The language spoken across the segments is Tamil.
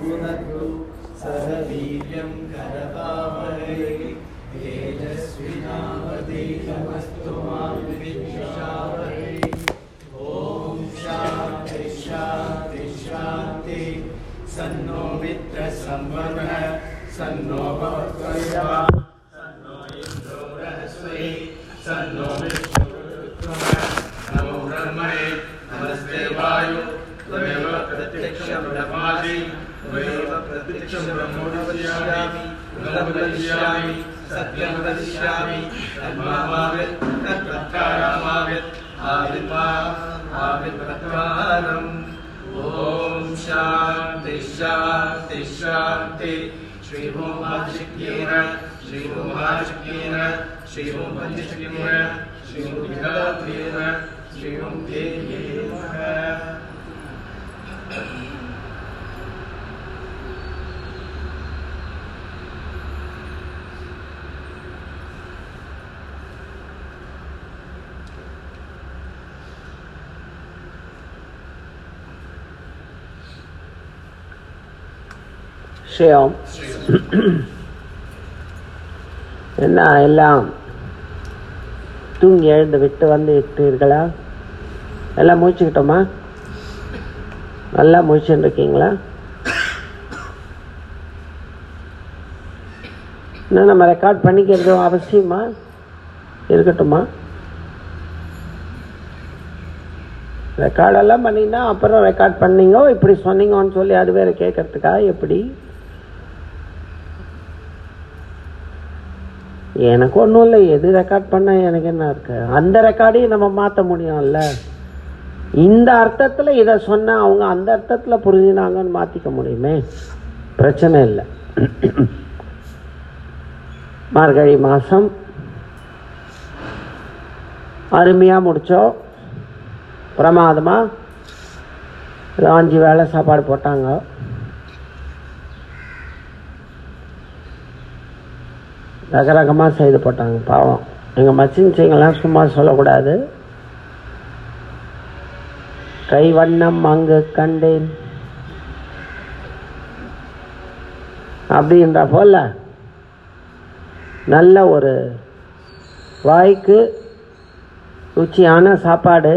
भुनक्तु सह वीर्यं करवावहै तेजस्विनावधीतमस्तु मा विद्विषावहै ॐ शान्ति शान्ति शान्ति सन्नो मित्रसंवदः सन्नो भवत्वया सन्नो इन्द्रो बृहस्पति सन्नो विष्णुरुक्रमः नमो ब्रह्मणे नमस्ते वायु त्वमेव प्रत्यक्षं ब्रह्मासि त्वमेव प्रत्यक्षं ब्रह्मोपदिश्यामि ब्रह्मोपदिश्यामि सत्यं वदिष्यामि तन्मामावित् तत्प्रत्यारामावित् आविद्वा आविद्वत्वानम् ॐ शान्ति शान्ति शान्ति श्रीभूमाशिक्येन श्रीभूमाशिक्येन श्रीभूमशिक्येन श्रीभूमिकलाप्रियेन श्रीभूं देव्ये नमः ஸ்ரீயோம் என்ன எல்லாம் தூங்கி எழுந்து விட்டு வந்து விட்டீர்களா எல்லாம் முடிச்சுக்கிட்டோமா நல்லா முடிச்சுட்டு இருக்கீங்களா இன்னும் நம்ம ரெக்கார்ட் பண்ணிக்கிறது அவசியமா இருக்கட்டுமா ரெக்கார்டெல்லாம் பண்ணினா அப்புறம் ரெக்கார்ட் பண்ணீங்க இப்படி சொன்னீங்கன்னு சொல்லி அது வேற கேட்கறதுக்கா எப்படி எனக்கு ஒன்றும் இல்லை எது ரெக்கார்ட் பண்ண எனக்கு என்ன இருக்கு அந்த ரெக்கார்டையும் நம்ம மாற்ற முடியும்ல இந்த அர்த்தத்தில் இதை சொன்னா அவங்க அந்த அர்த்தத்தில் புரிஞ்சினாங்கன்னு மாற்றிக்க முடியுமே பிரச்சனை இல்லை மார்கழி மாதம் அருமையாக முடித்தோம் பிரமாதமாக ஏதோ அஞ்சு வேளை சாப்பாடு போட்டாங்க ரகரகமாக செய்து போட்டாங்க பாவம் எங்கள் மச்சின்சிங்கெல்லாம் சும்மா சொல்லக்கூடாது கை வண்ணம் அங்கு கண்டேன் அப்படின்ற போல நல்ல ஒரு வாய்க்கு ருச்சியான சாப்பாடு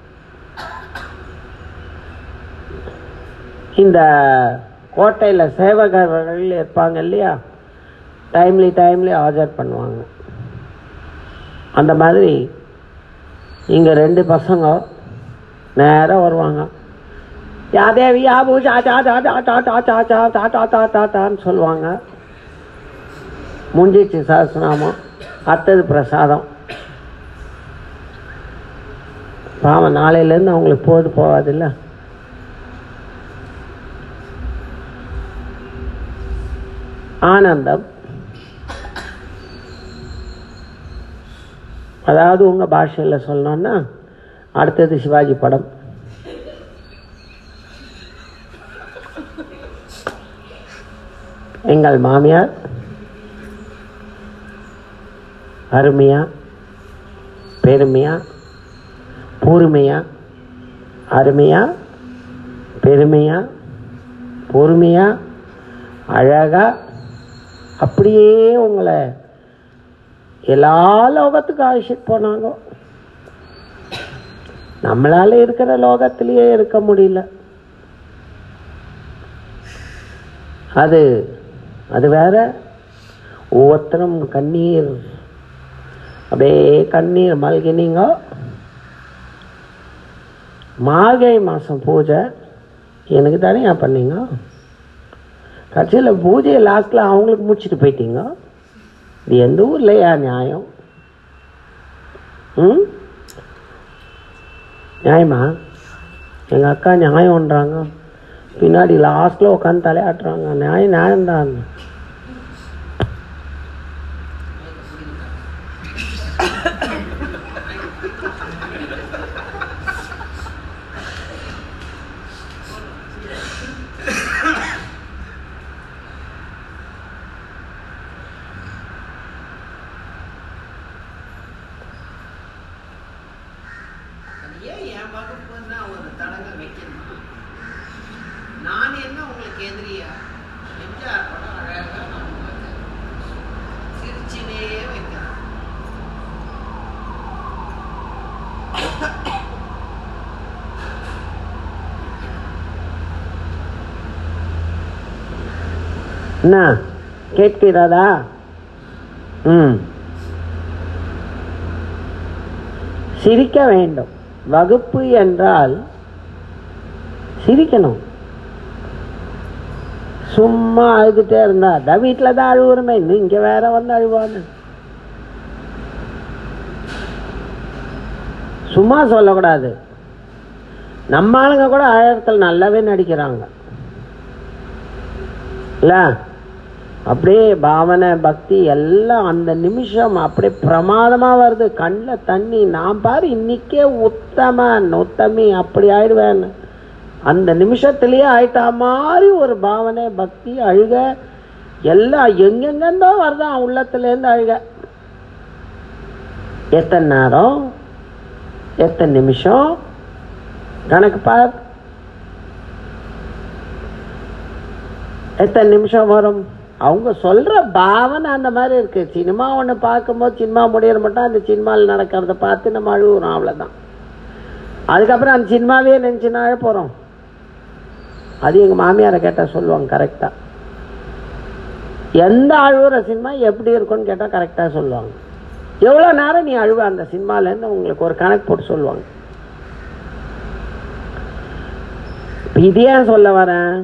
இந்த கோட்டையில் சேவகர்கள் இருப்பாங்க இல்லையா டைம்லி டைம்லி ஆர்டர் பண்ணுவாங்க அந்த மாதிரி இங்கே ரெண்டு பசங்க நேராக வருவாங்க யாதேவி யாபு சா சா சா சா சா சா சா சா சா சா சா சா சான்னு சொல்லுவாங்க முடிஞ்சிச்சு சஹஸ்ரநாமம் அடுத்தது பிரசாதம் பாவம் நாளையிலேருந்து அவங்களுக்கு போது போகாதில்ல ஆனந்தம் அதாவது உங்கள் பாஷையில் சொல்லணும்னா அடுத்தது சிவாஜி படம் எங்கள் மாமியார் அருமையா பெருமையா பொறுமையா அருமையா பெருமையா பொறுமையா அழகா அப்படியே உங்களை எல்லா லோகத்துக்கும் அழைச்சிட்டு போனாங்க நம்மளால இருக்கிற லோகத்திலேயே இருக்க முடியல அது அது வேற ஒவ்வொருத்தரும் கண்ணீர் அப்படியே கண்ணீர் மல்கினீங்க மார்கழி மாதம் பூஜை எனக்கு தானே ஏன் பண்ணீங்க கட்சியில் பூஜையை லாஸ்ட்டில் அவங்களுக்கு முடிச்சுட்டு போயிட்டீங்க இது எந்த ஊர்லையா நியாயம் ம் நியாயமா எங்கள் அக்கா நியாயம்ன்றாங்க பின்னாடி லாஸ்ட்டில் உட்காந்து தலையாட்டுறாங்க நியாயம் நியாயம்தான் அது ஏன் என் வகுப்புன்னா ஒரு தடங்கள் வைக்கணும் நான் என்ன உங்களுக்கு எதிரியா என்ன கேட்கிறதா ம் சிரிக்க வேண்டும் வகுப்பு என்றால் சிரிக்கணும் சும்மா அழுதுட்டே இருந்தா அதான் வீட்டில் தான் அழுவுறமே இன்னும் இங்கே வேற வந்து அழுவான்னு சும்மா சொல்லக்கூடாது நம்ம ஆளுங்க கூட ஆயிரத்தில் நல்லாவே நடிக்கிறாங்க இல்ல அப்படியே பாவனை பக்தி எல்லாம் அந்த நிமிஷம் அப்படியே பிரமாதமா வருது கண்ணில் தண்ணி நான் பாரு இன்னைக்கே உத்தமன் உத்தமி அப்படி ஆயிடுவேன் அந்த நிமிஷத்திலேயே ஆயிட்டா மாதிரி ஒரு பாவனை பக்தி அழுக எல்லாம் எங்கெங்கேருந்தோ வருதான் உள்ளத்துலேருந்து அழுக எத்தனை நேரம் எத்தனை நிமிஷம் கணக்கு பார் எத்தனை நிமிஷம் வரும் அவங்க சொல்ற பாவனை அந்த மாதிரி இருக்கு சினிமா ஒன்று பார்க்கும்போது சினிமா முடியற மட்டும் அந்த சினிமாவில் நடக்கிறத பார்த்து நம்ம அழுகுறோம் அவ்வளோதான் அதுக்கப்புறம் அந்த சினிமாவே நினச்சி அழ போகிறோம் அது எங்கள் மாமியாரை கேட்டால் சொல்லுவாங்க கரெக்டாக எந்த அழுகுற சினிமா எப்படி இருக்கும்னு கேட்டால் கரெக்டாக சொல்லுவாங்க எவ்வளோ நேரம் நீ அழுவ அந்த சினிமாலேருந்து உங்களுக்கு ஒரு கணக்கு போட்டு சொல்லுவாங்க இப்ப இது ஏன் சொல்ல வரேன்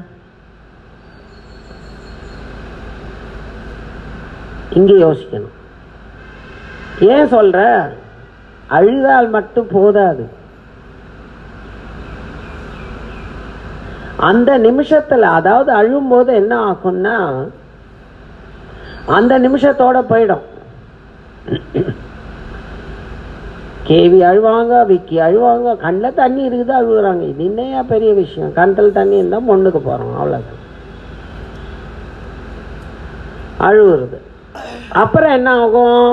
இங்கே யோசிக்கணும் ஏன் சொல்ற அழுதால் மட்டும் போதாது அந்த நிமிஷத்துல அதாவது அழும்போது என்ன ஆகும்னா அந்த நிமிஷத்தோட போயிடும் கேவி அழுவாங்க விக்கி அழுவாங்க கண்ணில் தண்ணி இருக்குது அழுகுறாங்க இது என்னையா பெரிய விஷயம் கண்ணில் தண்ணி இருந்தால் மொண்ணுக்கு போகிறோம் அவ்வளோதான் அழுகுறது அப்புறம் என்ன ஆகும்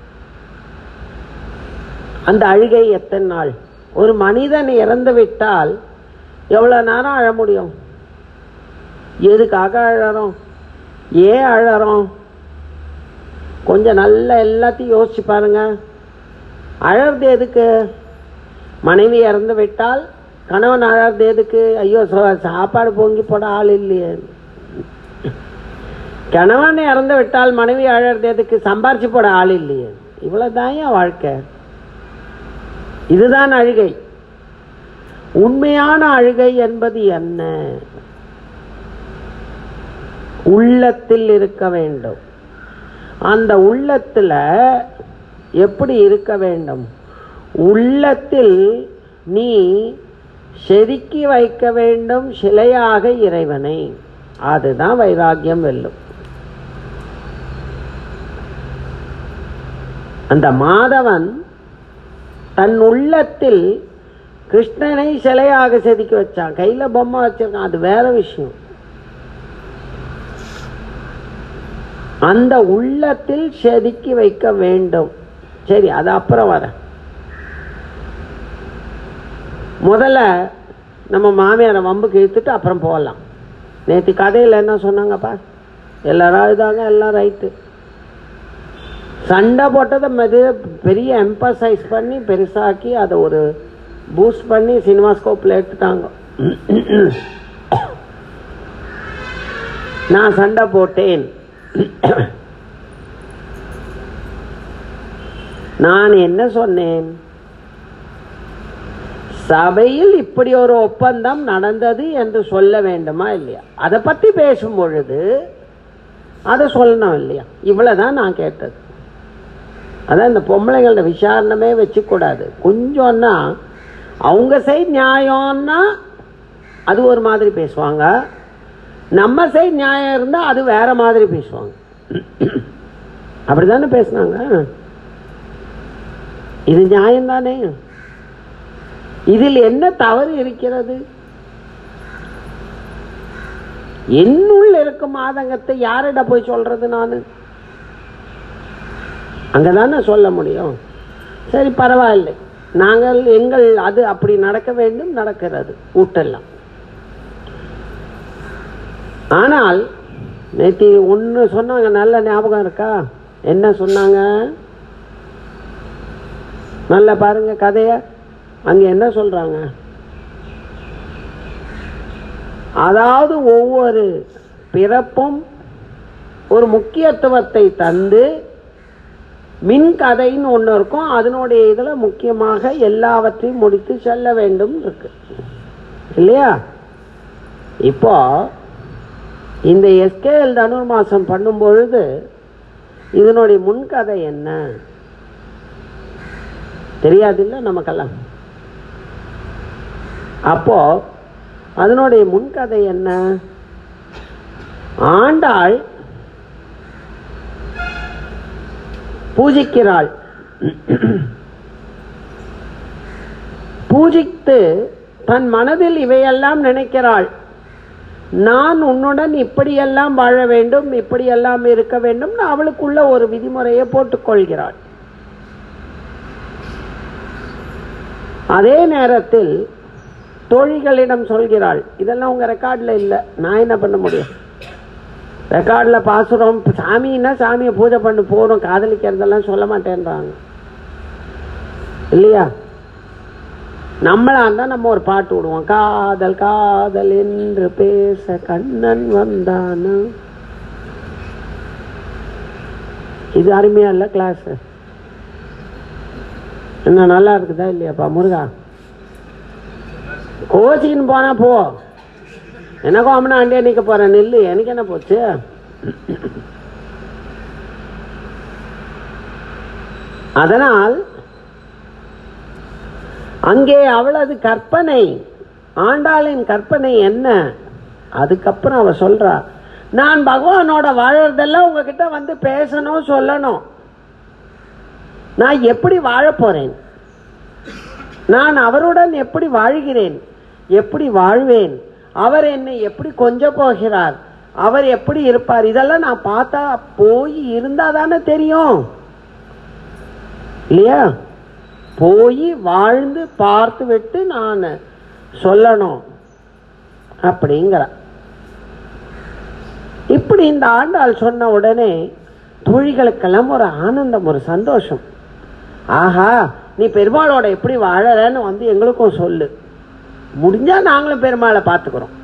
அந்த அழுகை எத்தனை நாள் ஒரு மனிதன் இறந்து விட்டால் எவ்வளோ நேரம் அழ முடியும் எதுக்காக அழறோம் ஏன் அழறோம் கொஞ்சம் நல்லா எல்லாத்தையும் யோசிச்சு பாருங்க அழறது எதுக்கு மனைவி இறந்து விட்டால் கணவன் அழறது எதுக்கு ஐயோ சா- சாப்பாடு பொங்கி போட ஆள் இல்லையே கணவன் இறந்து விட்டால் மனைவி அழறது எதுக்கு சம்பாரிச்சு போட ஆள் இல்லையே இவ்வளவுதான் என் வாழ்க்கை இதுதான் அழுகை உண்மையான அழுகை என்பது என்ன உள்ளத்தில் இருக்க வேண்டும் அந்த உள்ளத்துல எப்படி இருக்க வேண்டும் உள்ளத்தில் நீ செதுக்கி வைக்க வேண்டும் சிலையாக இறைவனை அதுதான் வைராக்கியம் வெல்லும் அந்த மாதவன் தன் உள்ளத்தில் கிருஷ்ணனை சிலையாக செதுக்கி வச்சான் கையில பொம்மை வச்சிருக்கான் அது வேற விஷயம் அந்த உள்ளத்தில் செதுக்கி வைக்க வேண்டும் சரி அது அப்புறம் வர முதல்ல நம்ம மாமியாரை வம்புக்கு இழுத்துட்டு அப்புறம் போகலாம் நேற்று கதையில் என்ன சொன்னாங்கப்பா எல்லாரும் அழுதாங்க எல்லாம் ரைட்டு சண்டை போட்டதை மெது பெரிய எம்பசைஸ் பண்ணி பெருசாக்கி அதை ஒரு பூஸ்ட் பண்ணி சினிமாஸ்கோப்பில் எடுத்துட்டாங்க நான் சண்டை போட்டேன் நான் என்ன சொன்னேன் சபையில் இப்படி ஒரு ஒப்பந்தம் நடந்தது என்று சொல்ல வேண்டுமா இல்லையா அதை பத்தி பேசும் பொழுது அதை சொல்லணும் இல்லையா இவ்வளவுதான் நான் கேட்டது அதான் இந்த பொம்பளைங்களோட விசாரணமே வச்சுக்கூடாது கொஞ்சம்னா அவங்க சைடு நியாயம்னா அது ஒரு மாதிரி பேசுவாங்க நம்ம சைடு நியாயம் இருந்தால் அது வேற மாதிரி பேசுவாங்க அப்படிதானே பேசுனாங்க இது நியாயம் தானே இதில் என்ன தவறு இருக்கிறது என்னுள் இருக்கும் ஆதங்கத்தை யாரிட போய் சொல்றது நான் அங்கதானே சொல்ல முடியும் சரி பரவாயில்லை நாங்கள் எங்கள் அது அப்படி நடக்க வேண்டும் நடக்கிறது ஊட்டெல்லாம் ஆனால் நேத்தி ஒன்று சொன்னாங்க நல்ல ஞாபகம் இருக்கா என்ன சொன்னாங்க நல்லா பாருங்க கதைய அங்க என்ன சொல்றாங்க அதாவது ஒவ்வொரு பிறப்பும் ஒரு முக்கியத்துவத்தை தந்து மின் கதைன்னு ஒன்று இருக்கும் அதனுடைய இதில் முக்கியமாக எல்லாவற்றையும் முடித்து செல்ல வேண்டும் இருக்கு இல்லையா இப்போ இந்த எஸ்கேஎல் தனுர்மாசம் பண்ணும் பொழுது இதனுடைய முன்கதை என்ன தெரியாதில்ல நமக்கெல்லாம் அப்போ அதனுடைய முன்கதை என்ன ஆண்டாள் பூஜிக்கிறாள் பூஜித்து தன் மனதில் இவையெல்லாம் நினைக்கிறாள் நான் உன்னுடன் இப்படியெல்லாம் வாழ வேண்டும் இப்படியெல்லாம் இருக்க வேண்டும் அவளுக்குள்ள ஒரு விதிமுறையை போட்டுக்கொள்கிறாள் அதே நேரத்தில் தோழிகளிடம் சொல்கிறாள் இதெல்லாம் உங்க ரெக்கார்டில் இல்லை நான் என்ன பண்ண முடியும் ரெக்கார்டில் பாசுறோம் சாமின்னா சாமியை பூஜை பண்ணி போகிறோம் காதலிக்கிறதெல்லாம் சொல்ல மாட்டேன்றாங்க இல்லையா நம்மளா இருந்தா நம்ம ஒரு பாட்டு விடுவோம் காதல் காதல் என்று பேச கண்ணன் வந்தானா இது அருமையா இல்ல கிளாஸ் என்ன நல்லா இருக்குதா இல்லையாப்பா முருகா கோச்சிக்கின்னு போனா போ எனக்கும் அம்மனா அண்டியா நிக்க போறேன் நில்லு எனக்கு என்ன போச்சு அதனால் அங்கே அவளது கற்பனை ஆண்டாளின் கற்பனை என்ன அதுக்கப்புறம் அவ சொல்றா நான் பகவானோட வாழறதெல்லாம் உங்ககிட்ட வந்து பேசணும் சொல்லணும் நான் எப்படி வாழ போறேன் நான் அவருடன் எப்படி வாழ்கிறேன் எப்படி வாழ்வேன் அவர் என்னை எப்படி கொஞ்ச போகிறார் அவர் எப்படி இருப்பார் இதெல்லாம் நான் பார்த்தா போய் இருந்தா தானே தெரியும் இல்லையா போய் வாழ்ந்து பார்த்து விட்டு நான் சொல்லணும் அப்படிங்கிற இப்படி இந்த ஆண்டாள் சொன்ன உடனே தோழிகளுக்கெல்லாம் ஒரு ஆனந்தம் ஒரு சந்தோஷம் ஆஹா நீ பெருமாளோட எப்படி வாழறன்னு வந்து எங்களுக்கும் சொல்லு முடிஞ்சா நாங்களும் பெருமாளை பார்த்துக்கிறோம்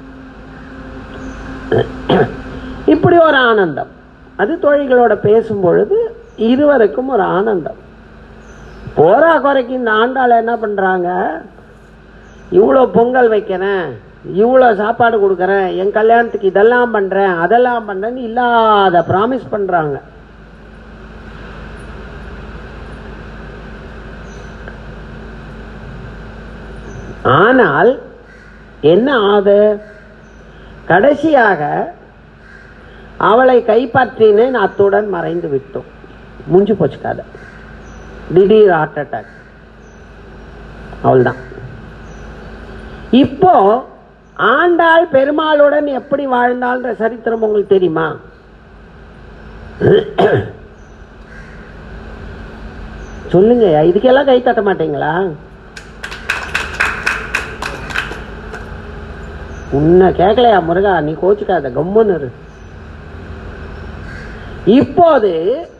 இப்படி ஒரு ஆனந்தம் அது தோழிகளோட பேசும் பொழுது இருவருக்கும் ஒரு ஆனந்தம் போரா குறைக்கு இந்த ஆண்டாள் என்ன பண்றாங்க இவ்வளோ பொங்கல் வைக்கிறேன் இவ்வளோ சாப்பாடு கொடுக்குறேன் என் கல்யாணத்துக்கு இதெல்லாம் பண்றேன் அதெல்லாம் பண்றேன்னு இல்லாத ப்ராமிஸ் பண்றாங்க ஆனால் என்ன ஆகுது கடைசியாக அவளை கைப்பற்றினேன் அத்துடன் மறைந்து விட்டோம் முடிஞ்சு போச்சு கதை திடீர் ஹார்ட் அட்டாக் அவள்தான் இப்போ ஆண்டாள் பெருமாளுடன் எப்படி வாழ்ந்தாள்ன்ற சரித்திரம் உங்களுக்கு தெரியுமா சொல்லுங்க இதுக்கெல்லாம் கை தட்ட மாட்டீங்களா உன்னை கேட்கலையா முருகா நீ கோச்சுக்காத கம்முன்னு இரு. இப்போது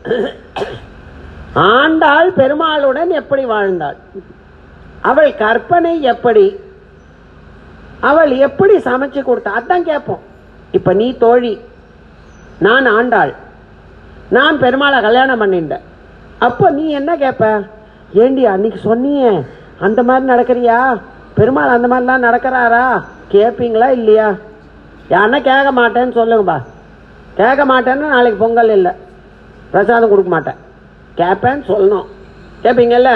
ஆண்டாள் பெருமாளுடன் எப்படி வாழ்ந்தாள் அவள் கற்பனை எப்படி அவள் எப்படி சமைச்சு கொடுத்தா அதான் கேட்போம் இப்ப நீ தோழி நான் ஆண்டாள் நான் பெருமாளை கல்யாணம் பண்ணிட்டேன் அப்போ நீ என்ன கேட்ப ஏண்டி அன்னைக்கு சொன்னியே அந்த மாதிரி நடக்கிறியா பெருமாள் அந்த மாதிரிலாம் நடக்கிறாரா கேட்பீங்களா இல்லையா யாருன்னா கேட்க மாட்டேன்னு சொல்லுங்கப்பா கேட்க மாட்டேன்னு நாளைக்கு பொங்கல் இல்லை பிரசாதம் கொடுக்க மாட்டேன் கேட்பேன்னு சொல்லணும் கேட்பீங்கல்ல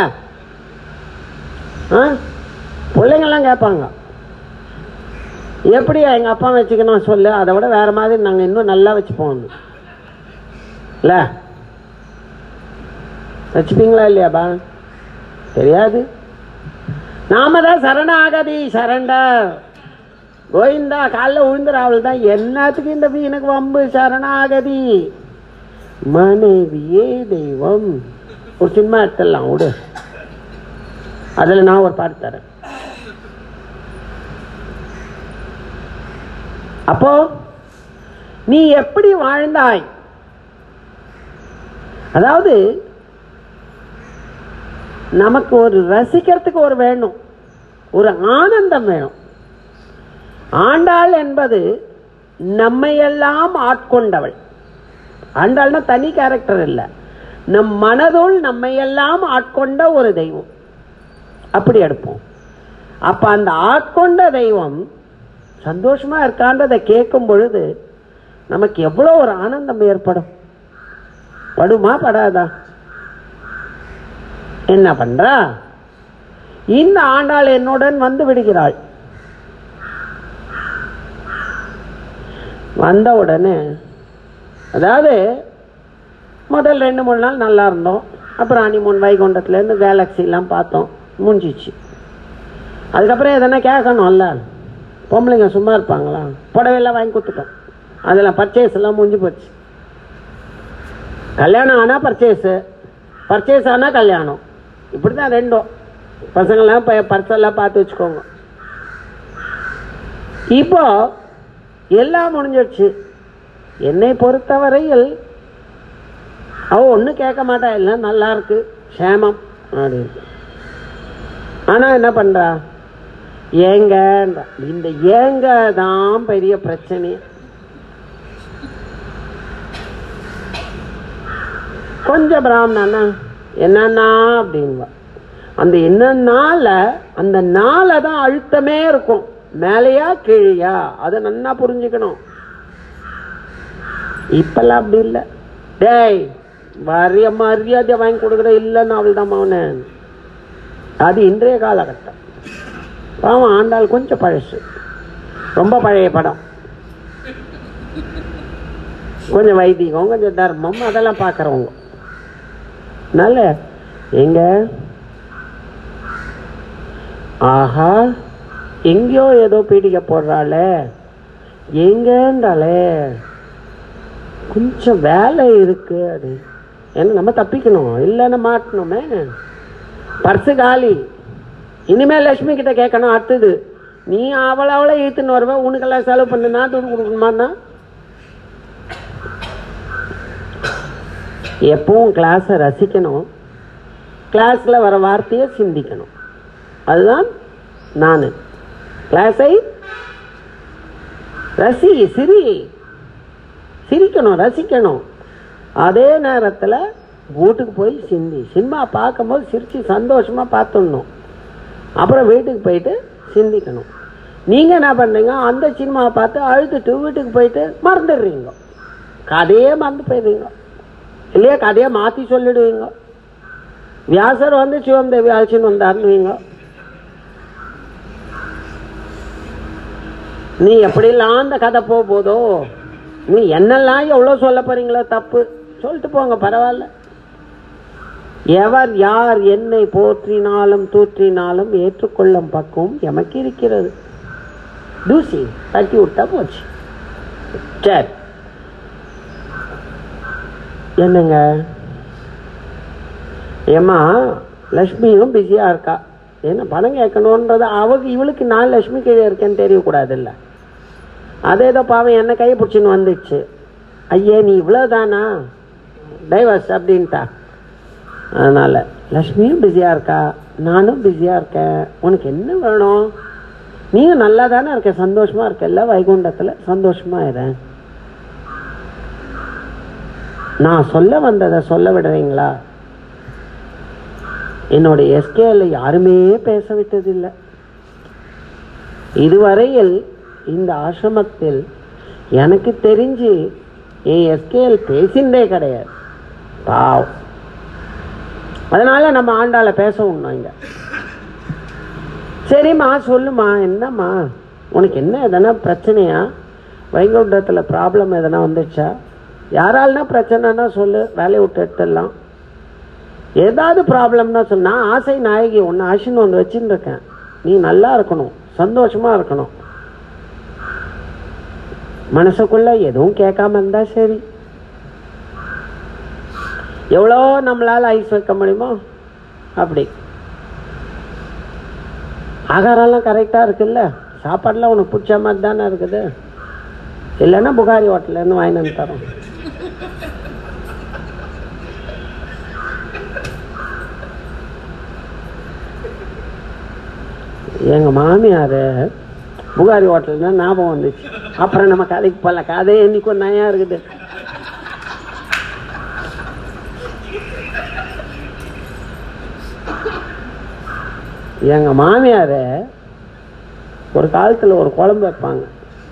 ஆ பிள்ளைங்கெல்லாம் கேட்பாங்க எப்படி எங்க அப்பா வச்சுக்கணும் சொல்லு அதை விட வேற மாதிரி நாங்க இன்னும் நல்லா வச்சுப்போம் இல்ல வச்சுப்பீங்களா இல்லையாப்பா தெரியாது நாம தான் சரணாகதி சரண்டர் கோவிந்தா காலைல விழுந்துற அவள் தான் என்னத்துக்கு இந்த வீணுக்கு வம்பு சரணாகதி மனைவியே தெய்வம் ஒரு சினிமா எடுத்துடலாம் விடு அதுல நான் ஒரு பாட்டு தரேன் அப்போ நீ எப்படி வாழ்ந்தாய் அதாவது நமக்கு ஒரு ரசிக்கிறதுக்கு ஒரு வேணும் ஒரு ஆனந்தம் வேணும் ஆண்டாள் என்பது நம்மையெல்லாம் ஆட்கொண்டவள் ஆண்டாள்னா தனி கேரக்டர் இல்லை நம் மனதுள் நம்மையெல்லாம் ஆட்கொண்ட ஒரு தெய்வம் அப்படி எடுப்போம் அப்ப அந்த ஆட்கொண்ட தெய்வம் சந்தோஷமா இருக்கான்றதை கேட்கும் பொழுது நமக்கு எவ்வளோ ஒரு ஆனந்தம் ஏற்படும் படுமா படாதா என்ன பண்றா இந்த ஆண்டாள் என்னுடன் வந்து விடுகிறாள் வந்த உடனே அதாவது முதல் ரெண்டு மூணு நாள் நல்லா இருந்தோம் அப்புறம் அனிமூன் வைகுண்டத்துலேருந்து கேலக்ஸிலாம் பார்த்தோம் முடிஞ்சிச்சு அதுக்கப்புறம் எதனா கேட்கணும்ல பொம்பளைங்க சும்மா இருப்பாங்களா புடவையெல்லாம் வாங்கி கொடுத்துட்டோம் அதெல்லாம் பர்ச்சேஸ் எல்லாம் முடிஞ்சு போச்சு கல்யாணம் ஆனால் பர்ச்சேஸு பர்ச்சேஸ் ஆனால் கல்யாணம் இப்படி தான் ரெண்டும் பசங்களாம் இப்போ பர்செல்லாம் பார்த்து வச்சுக்கோங்க இப்போ எல்லாம் முடிஞ்சிடுச்சு என்னை பொறுத்தவரையில் அவ ஒன்றும் கேட்க மாட்டா எல்லாம் நல்லா இருக்கு க்ஷேமம் அப்படின்னு ஆனா என்ன பண்றா ஏங்கன்றா இந்த ஏங்க தான் பெரிய பிரச்சனை கொஞ்சம் பிராமணனா என்னன்னா அப்படின்வா அந்த என்னன்னால அந்த நாளை தான் அழுத்தமே இருக்கும் மேலையா கீழையா அதை நன்னா புரிஞ்சுக்கணும் இப்பெல்லாம் அப்படி இல்லை டேய் வரிய மரியாதை வாங்கி கொடுக்குற இல்லைன்னு அவள் தான் அவனு அது இன்றைய காலகட்டம் பாவம் ஆண்டாள் கொஞ்சம் பழசு ரொம்ப பழைய படம் கொஞ்சம் வைதிகம் கொஞ்சம் தர்மம் அதெல்லாம் பார்க்குறவங்க நல்ல எங்க ஆஹா எங்கேயோ ஏதோ பீடிகை போடுறாளே எங்கன்றாளே கொஞ்சம் வேலை இருக்கு அது ஏன்னா நம்ம தப்பிக்கணும் இல்லைன்னு மாட்டணுமே பர்ஸு காலி இனிமேல் லட்சுமி கிட்ட கேட்கணும் அடுத்தது நீ அவளை அவளை இழுத்துன்னு வருவ உனக்கெல்லாம் செலவு பண்ணு நான் துணி கொடுக்கணுமான்னா எப்பவும் கிளாஸை ரசிக்கணும் கிளாஸில் வர வார்த்தையை சிந்திக்கணும் அதுதான் நான் கிளாஸை ரசி சிரி சிரிக்கணும் ரசிக்கணும் அதே நேரத்தில் வீட்டுக்கு போய் சிந்தி சினிமா பார்க்கும்போது சிரித்து சந்தோஷமாக பார்த்துடணும் அப்புறம் வீட்டுக்கு போயிட்டு சிந்திக்கணும் நீங்கள் என்ன பண்ணுறீங்க அந்த சினிமாவை பார்த்து அழுதுட்டு வீட்டுக்கு போயிட்டு மறந்துடுறீங்க கதையே மறந்து போயிடுறீங்க இல்லையா கதையை மாற்றி சொல்லிடுவீங்க வியாசர் வந்து சிவம் தேவி அழைச்சின்னு வந்தாருன்னுவீங்க நீ எப்படிலாம் அந்த கதை போக போதோ நீ என்னெல்லாம் எவ்வளோ சொல்ல போறீங்களோ தப்பு சொல்லிட்டு போங்க பரவாயில்ல எவர் யார் என்னை போற்றினாலும் தூற்றினாலும் ஏற்றுக்கொள்ளும் பக்குவம் எமக்கு இருக்கிறது தூசி தட்டி விட்டா போச்சு சரி என்னங்க ஏம்மா லக்ஷ்மியும் பிஸியாக இருக்கா என்ன பணம் கேட்கணுன்றது அவக்கு இவளுக்கு நான் லக்ஷ்மி கீழே இருக்கேன்னு தெரியக்கூடாதுல்ல அதே ஏதோ பாவம் என்ன கையை பிடிச்சின்னு வந்துச்சு ஐயே நீ இவ்வளோதானா டைவர்ஸ் அப்படின்ட்டா அதனால் லக்ஷ்மியும் பிஸியாக இருக்கா நானும் பிஸியாக இருக்கேன் உனக்கு என்ன வேணும் நீயும் நல்லா தானே இருக்க சந்தோஷமாக இருக்கல்ல வைகுண்டத்தில் சந்தோஷமாக இரு நான் சொல்ல வந்ததை சொல்ல விடுறீங்களா என்னுடைய எஸ்கேல யாருமே பேச விட்டதில்லை இதுவரையில் இந்த ஆசிரமத்தில் எனக்கு தெரிஞ்சு என் எஸ்கேஎல் பேசின்றே கிடையாது பாவம் அதனால நம்ம ஆண்டாள பேச உண்ணும் இங்க சரிம்மா சொல்லுமா என்னம்மா உனக்கு என்ன எதனா பிரச்சனையா வைகுண்டத்தில் ப்ராப்ளம் எதனா வந்துச்சா யாரால்னா பிரச்சனைனா சொல்லு வேலையை விட்டு எடுத்துடலாம் ஏதாவது ப்ராப்ளம்னா சொல்லு நான் ஆசை நாயகி ஒன்று ஆசின்னு வந்து வச்சுன்னு இருக்கேன் நீ நல்லா இருக்கணும் சந்தோஷமா இருக்கணும் மனசுக்குள்ள எதுவும் கேட்காம இருந்தா சரி எவ்வளோ நம்மளால ஐஸ் வைக்க முடியுமோ அப்படி ஆகாரம்லாம் கரெக்டாக இருக்குல்ல சாப்பாடுலாம் உனக்கு பிடிச்ச மாதிரி தானே இருக்குது இல்லைன்னா புகாரி ஹோட்டல்லேருந்து வாங்கிட்டு வந்து தரோம் எங்கள் மாமியார் புகாரி ஹோட்டல் தான் ஞாபகம் வந்துச்சு அப்புறம் நம்ம கதைக்கு போகல கதை என்னைக்கும் நயா இருக்குது எங்கள் மாமியார் ஒரு காலத்தில் ஒரு குழம்பு வைப்பாங்க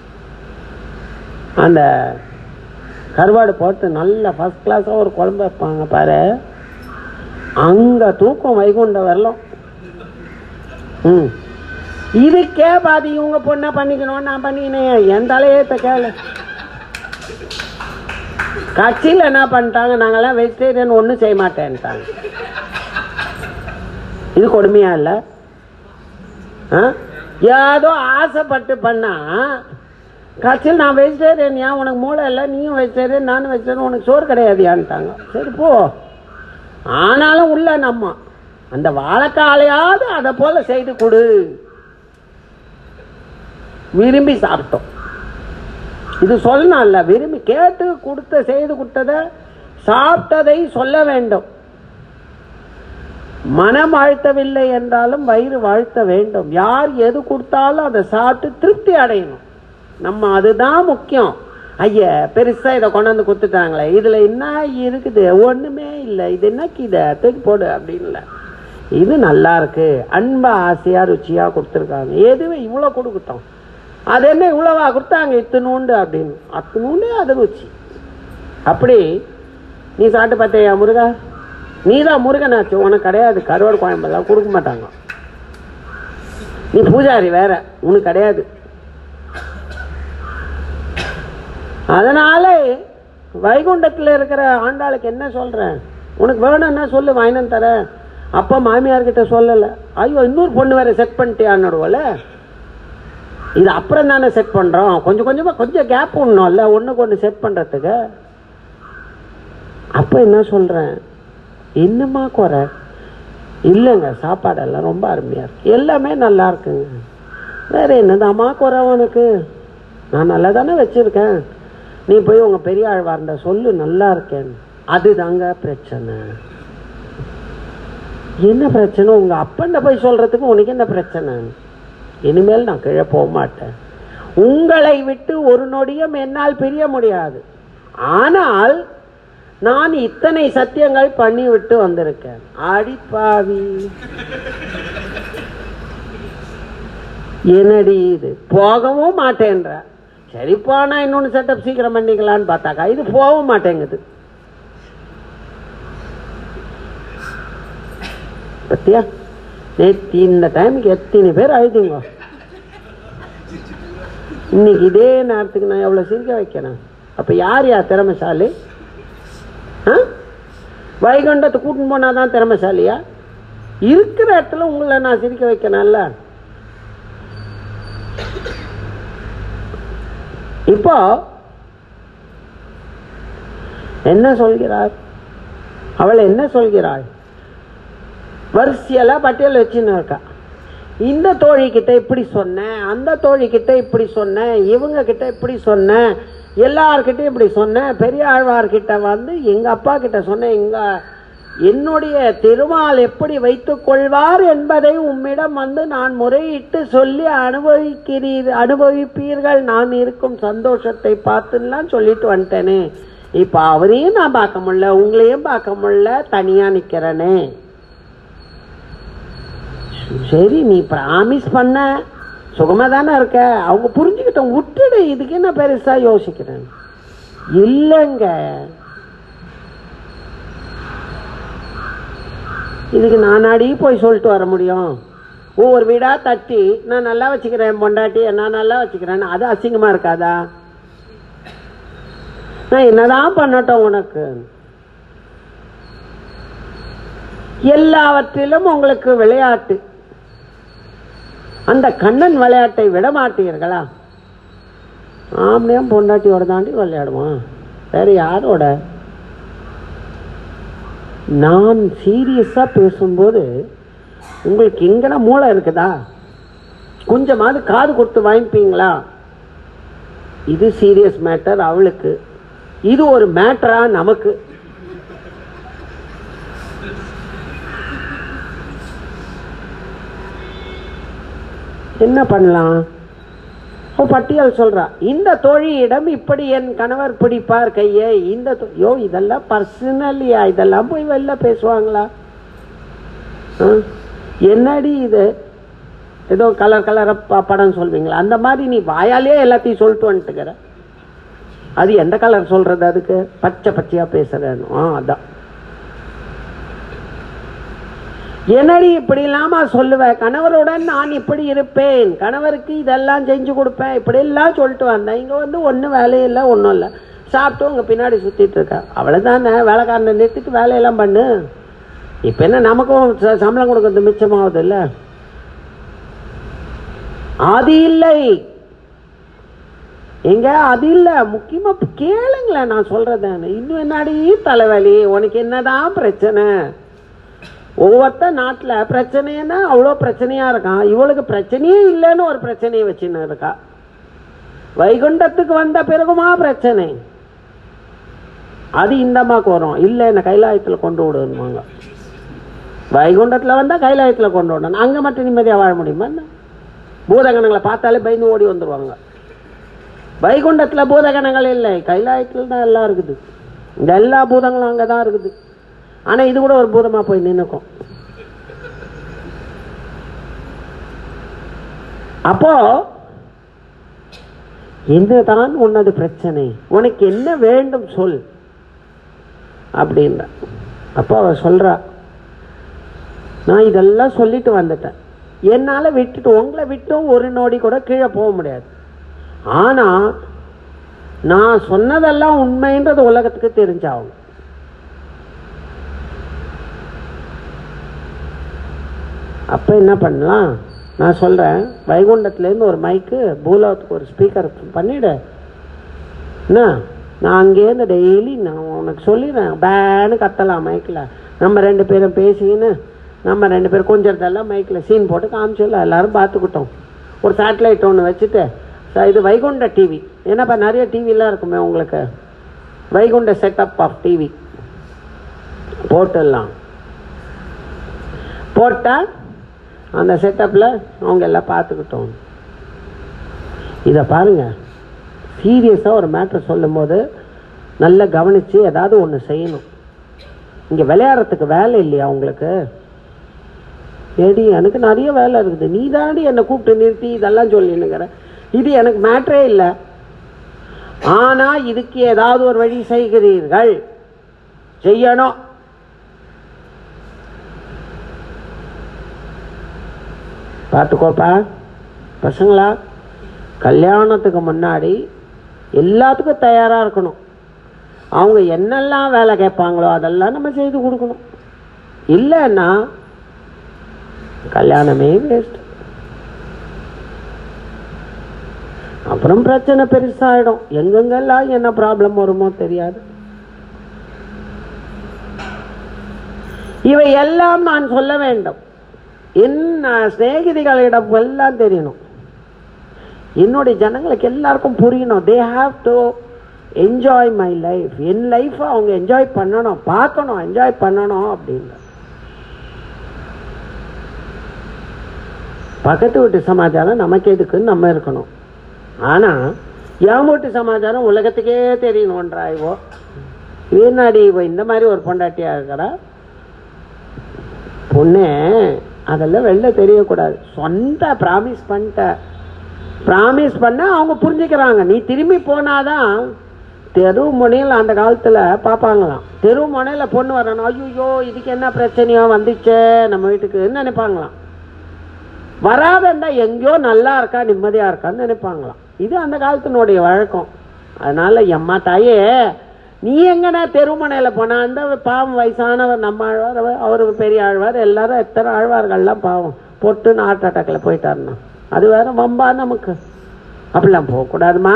அந்த கருவாடு போட்டு நல்ல ஃபஸ்ட் கிளாஸாக ஒரு குழம்பு வைப்பாங்க பாரு அங்கே தூக்கம் வைகுண்ட வரலாம் ம் இதுக்கே பாதி இவங்க பொண்ணை பண்ணிக்கணும் நான் பண்ணிக்கினேன் என் தலையேத்த கேளு கட்சியில் என்ன பண்ணிட்டாங்க நாங்கெல்லாம் வெஜிடேரியன் ஒன்றும் செய்ய மாட்டேன்ட்டாங்க இது கொடுமையா இல்லை ஆ? ஏதோ ஆசைப்பட்டு பண்ணா கட்சியில் நான் வெஜிடேரியன் ஏன் உனக்கு மூளை இல்லை நீயும் வெஜிடேரியன் நானும் வெஜிடேரியன் உனக்கு சோறு கிடையாதுயான்ட்டாங்க சரி போ ஆனாலும் உள்ள நம்ம அந்த வாழைக்காலையாவது அதை போல செய்து கொடு விரும்பி சாப்பிட்டோம் இது சொல்லணும்ல விரும்பி கேட்டு கொடுத்த செய்து கொடுத்ததை சாப்பிட்டதை சொல்ல வேண்டும் மனம் வாழ்த்தவில்லை என்றாலும் வயிறு வாழ்த்த வேண்டும் யார் எது கொடுத்தாலும் அதை சாப்பிட்டு திருப்தி அடையணும் நம்ம அதுதான் முக்கியம் ஐயா பெருசா இதை கொண்டாந்து கொடுத்துட்டாங்களே இதுல என்ன இருக்குது ஒண்ணுமே இல்லை இது என்ன இதை தூக்கி போடு அப்படின்ல இது நல்லா இருக்கு அன்பா ஆசையா ருச்சியா கொடுத்துருக்காங்க எதுவே இவ்வளோ கொடுக்கட்டும் அது என்ன இவ்வளவா கொடுத்தாங்க இத்தினூண்டு அப்படின்னு அத்தினூண்டு அது ருச்சி அப்படி நீ சாப்பிட்டு பார்த்தியா முருகா நீ தான் முருகனாச்சு உனக்கு கிடையாது கருவாடு குழம்பெல்லாம் கொடுக்க மாட்டாங்க நீ பூஜாரி வேற உனக்கு கிடையாது அதனால வைகுண்டத்தில் இருக்கிற ஆண்டாளுக்கு என்ன சொல்றேன் உனக்கு வேணும்னா சொல்லு வாங்கினு தரேன் அப்பா மாமியார் கிட்ட சொல்லலை ஐயோ இன்னொரு பொண்ணு வேற செட் பண்ணிட்டியான்னுடுவோல இது அப்புறம் தானே செட் பண்றோம் கொஞ்சம் கொஞ்சமா கொஞ்சம் கேப் விடணும்ல ஒண்ணுக்கு ஒன்று செட் பண்றதுக்கு அப்ப என்ன சொல்றேன் என்னம்மா குறை இல்லைங்க சாப்பாடெல்லாம் ரொம்ப அருமையா இருக்கு எல்லாமே நல்லா இருக்குங்க வேற என்னதாம்மா குறை உனக்கு நான் நல்லா தானே வச்சிருக்கேன் நீ போய் உங்க பெரிய ஆழ்வார்ந்த சொல்லு நல்லா இருக்கேன் அதுதாங்க பிரச்சனை என்ன பிரச்சனை உங்க அப்பன்ட போய் சொல்றதுக்கு உனக்கு என்ன பிரச்சனை இனிமேல் நான் கீழே போக மாட்டேன் உங்களை விட்டு ஒரு நொடியும் என்னால் பிரிய முடியாது ஆனால் நான் இத்தனை சத்தியங்கள் பண்ணி விட்டு வந்திருக்கேன் அடிப்பாவி என்னடி இது போகவும் மாட்டேன்ற சரிப்பா நான் இன்னொன்று செட்டப் சீக்கிரம் பண்ணிக்கலான்னு பார்த்தாக்கா இது போகவும் மாட்டேங்குது பத்தியா நேற்று இந்த டைமுக்கு எத்தனை பேர் அழுதுங்க இன்னைக்கு இதே நேரத்துக்கு நான் எவ்வளோ சிரிக்க வைக்கிறேன் அப்போ யார் யார் திறமைசாலி ஆ வைகுண்டத்தை கூட்டின்னு போனால் தான் திறமைசாலியா இருக்கிற இடத்துல உங்களை நான் சிரிக்க வைக்கணும்ல இப்போ என்ன சொல்கிறார் அவள் என்ன சொல்கிறாள் வரிசையெல்லாம் பட்டியல் வச்சுன்னு இருக்கா இந்த தோழி கிட்ட இப்படி சொன்னேன் அந்த தோழி கிட்ட இப்படி சொன்னேன் இவங்க கிட்ட இப்படி சொன்னேன் எல்லார்கிட்டையும் இப்படி சொன்னேன் பெரிய ஆழ்வார்கிட்ட வந்து எங்க அப்பா கிட்ட சொன்னேன் எங்க என்னுடைய திருமால் எப்படி வைத்துக் கொள்வார் என்பதை உம்மிடம் வந்து நான் முறையிட்டு சொல்லி அனுபவிக்கிறீர் அனுபவிப்பீர்கள் நான் இருக்கும் சந்தோஷத்தை பார்த்துலாம் சொல்லிட்டு வந்துட்டேனே இப்ப அவரையும் நான் பார்க்க முடியல உங்களையும் பார்க்க முடியல தனியா நிக்கிறேனே சரி நீ ப்ராமிஸ் பண்ண சுகமா தானே இருக்க அவங்க புரிஞ்சுக்கிட்டோம் விட்டுடு இதுக்கு என்ன பெருசா யோசிக்கிறேன் இல்லைங்க இதுக்கு நானாடி போய் சொல்லிட்டு வர முடியும் ஒவ்வொரு வீடா தட்டி நான் நல்லா வச்சுக்கிறேன் பொண்டாட்டி நான் நல்லா வச்சுக்கிறேன் அது அசிங்கமா இருக்காதா நான் என்னதான் பண்ணட்டும் உனக்கு எல்லாவற்றிலும் உங்களுக்கு விளையாட்டு அந்த கண்ணன் விளையாட்டை விட மாட்டீர்களா ஆம்பளையும் பொண்டாட்டியோட தாண்டி விளையாடுவான் வேற யாரோட நான் சீரியஸா பேசும்போது உங்களுக்கு எங்கனா மூளை இருக்குதா கொஞ்சமாவது காது கொடுத்து வாங்கிப்பீங்களா இது சீரியஸ் மேட்டர் அவளுக்கு இது ஒரு மேட்டரா நமக்கு என்ன பண்ணலாம் அவ பட்டியல் சொல்றா இந்த தோழியிடம் இப்படி என் கணவர் பிடிப்பார் கையை இந்த தோ- யோ இதெல்லாம் பர்சனலியா இதெல்லாம் போய் வெளில பேசுவாங்களா ஆ? என்னடி இது ஏதோ கலர் கலர படம் சொல்வீங்களா அந்த மாதிரி நீ வாயாலே எல்லாத்தையும் சொல்லிட்டு வந்துட்டுக்கிற அது எந்த கலர் சொல்றது அதுக்கு பச்சை பச்சையா பேசுறேன் ஆ அதான் என்னடி இப்படி இல்லாம சொல்லுவேன் கணவருடன் நான் இப்படி இருப்பேன் கணவருக்கு இதெல்லாம் செஞ்சு கொடுப்பேன் இப்படி எல்லாம் சொல்லிட்டு வந்தேன் இங்க வந்து ஒன்றும் வேலையில்லை ஒன்றும் இல்லை சாப்பிட்டு உங்க பின்னாடி சுத்திட்டு இருக்க அவ்வளவுதானே வேலைக்காரனை நிறுத்திட்டு வேலையெல்லாம் பண்ணு இப்ப என்ன நமக்கும் ச- சம்பளம் கொடுக்கறது மிச்சமாகுது இல்ல அது இல்லை எங்க அது இல்ல முக்கியமா கேளுங்களேன் நான் சொல்றத இன்னும் என்னடி தலைவலி உனக்கு என்னதான் பிரச்சனை ஒவ்வொருத்த நாட்டுல பிரச்சனைன்னா அவ்வளோ பிரச்சனையா இருக்கான் இவளுக்கு பிரச்சனையே இல்லைன்னு ஒரு பிரச்சனையை வச்சுன்னு இருக்கா வைகுண்டத்துக்கு வந்த பிறகுமா பிரச்சனை அது இந்த அம்மாக்கு வரும் இல்லை என்ன கைலாயத்துல கொண்டு விடுவாங்க வைகுண்டத்துல வந்தா கைலாயத்துல கொண்டு விடணும் அங்க மட்டும் நிம்மதியா வாழ முடியுமா என்ன பூதகணங்களை பார்த்தாலே பயந்து ஓடி வந்துருவாங்க வைகுண்டத்துல பூதகணங்கள் இல்லை கைலாயத்துல தான் எல்லாம் இருக்குது இந்த எல்லா பூதங்களும் அங்கதான் இருக்குது ஆனா இது கூட ஒரு பூதமா போய் நின்னுக்கும் அப்போ என்னதான் உன்னது பிரச்சனை உனக்கு என்ன வேண்டும் சொல் அப்படின்ற அப்போ அவ சொல்றா நான் இதெல்லாம் சொல்லிட்டு வந்துட்டேன் என்னால விட்டுட்டு உங்களை விட்டும் ஒரு நொடி கூட கீழே போக முடியாது ஆனா நான் சொன்னதெல்லாம் உண்மைன்றது உலகத்துக்கு தெரிஞ்சாகும் அப்ப என்ன பண்ணலாம் நான் சொல்றேன் வைகுண்டத்துலேருந்து ஒரு மைக்கு பூலோகத்துக்கு ஒரு ஸ்பீக்கர் பண்ணிடு என்ன நான் அங்கேருந்து டெய்லி நான் உனக்கு சொல்லிடுறேன் பேன்னு கத்தலாம் மைக்கில் நம்ம ரெண்டு பேரும் பேசிக்கின்னு நம்ம ரெண்டு பேரும் கொஞ்சத்தெல்லாம் மைக்கில் சீன் போட்டு காமிச்சிடலாம் எல்லாரும் பார்த்துக்கிட்டோம் ஒரு சேட்டலைட் ஒன்று வச்சுட்டு ச- இது வைகுண்ட டிவி ஏன்னாப்பா நிறைய டிவிலாம் இருக்குமே உங்களுக்கு வைகுண்ட செட்டப் ஆஃப் டிவி போட்டுடலாம் போட்டால் அந்த செட்டப்பில் அவங்க எல்லாம் பார்த்துக்கிட்டோம் இதை பாருங்க சீரியஸாக ஒரு மேட்ரு சொல்லும்போது நல்லா கவனித்து ஏதாவது ஒன்று செய்யணும் இங்கே விளையாடுறதுக்கு வேலை இல்லையா உங்களுக்கு ஏடி எனக்கு நிறைய வேலை இருக்குது நீ தாண்டி என்னை கூப்பிட்டு நிறுத்தி இதெல்லாம் சொல்லினுக்கிற இது எனக்கு மேட்ரே இல்லை ஆனால் இதுக்கு ஏதாவது ஒரு வழி செய்கிறீர்கள் செய்யணும் பார்த்துக்கோப்பா பசங்களா கல்யாணத்துக்கு முன்னாடி எல்லாத்துக்கும் தயாராக இருக்கணும் அவங்க என்னெல்லாம் வேலை கேட்பாங்களோ அதெல்லாம் நம்ம செய்து கொடுக்கணும் இல்லைன்னா கல்யாணமே வேஸ்ட் அப்புறம் பிரச்சனை பெருசாயிடும் எங்கெங்கெல்லாம் என்ன ப்ராப்ளம் வருமோ தெரியாது இவை எல்லாம் நான் சொல்ல வேண்டும் என் சிநேகிதிகளிடம் எல்லாம் தெரியணும் என்னுடைய ஜனங்களுக்கு எல்லாருக்கும் புரியணும் they have to enjoy my life என் லைஃப்பை அவங்க என்ஜாய் பண்ணணும் பார்க்கணும் என்ஜாய் பண்ணணும் அப்படின்னு பக்கத்து வீட்டு சமாச்சாரம் நமக்கு எதுக்குன்னு நம்ம இருக்கணும் ஆனா என் வீட்டு சமாச்சாரம் உலகத்துக்கே தெரியணுன்றாய்வோ வீணாடி இவ இந்த மாதிரி ஒரு பொண்டாட்டியா இருக்கிறா பொண்ணு அதெல்லாம் வெளில தெரியக்கூடாது சொந்த ப்ராமிஸ் பண்ணிட்ட ப்ராமிஸ் பண்ண அவங்க புரிஞ்சுக்கிறாங்க நீ திரும்பி போனாதான் தெரு முனையில் அந்த காலத்துல பார்ப்பாங்களாம் தெரு முனையில பொண்ணு வரணும் ஐயோ இதுக்கு என்ன பிரச்சனையோ வந்துச்சே நம்ம வீட்டுக்குன்னு நினைப்பாங்களாம் வராத இருந்தா எங்கேயோ நல்லா இருக்கா நிம்மதியா இருக்கான்னு நினைப்பாங்களாம் இது அந்த காலத்தினுடைய வழக்கம் அதனால எம்மா தாயே நீ எங்கடா தெருமனையில போனா அந்த பாவம் வயசானவர் நம்ம ஆழ்வார் அவர் அவரு பெரிய ஆழ்வார் எல்லாரும் எத்தனை ஆழ்வார்கள்லாம் பாவம் பொட்டுன்னு ஹார்ட் அட்டாக்ல போயிட்டாருன்னா அது வேற வம்பா நமக்கு அப்படிலாம் போகக்கூடாதுமா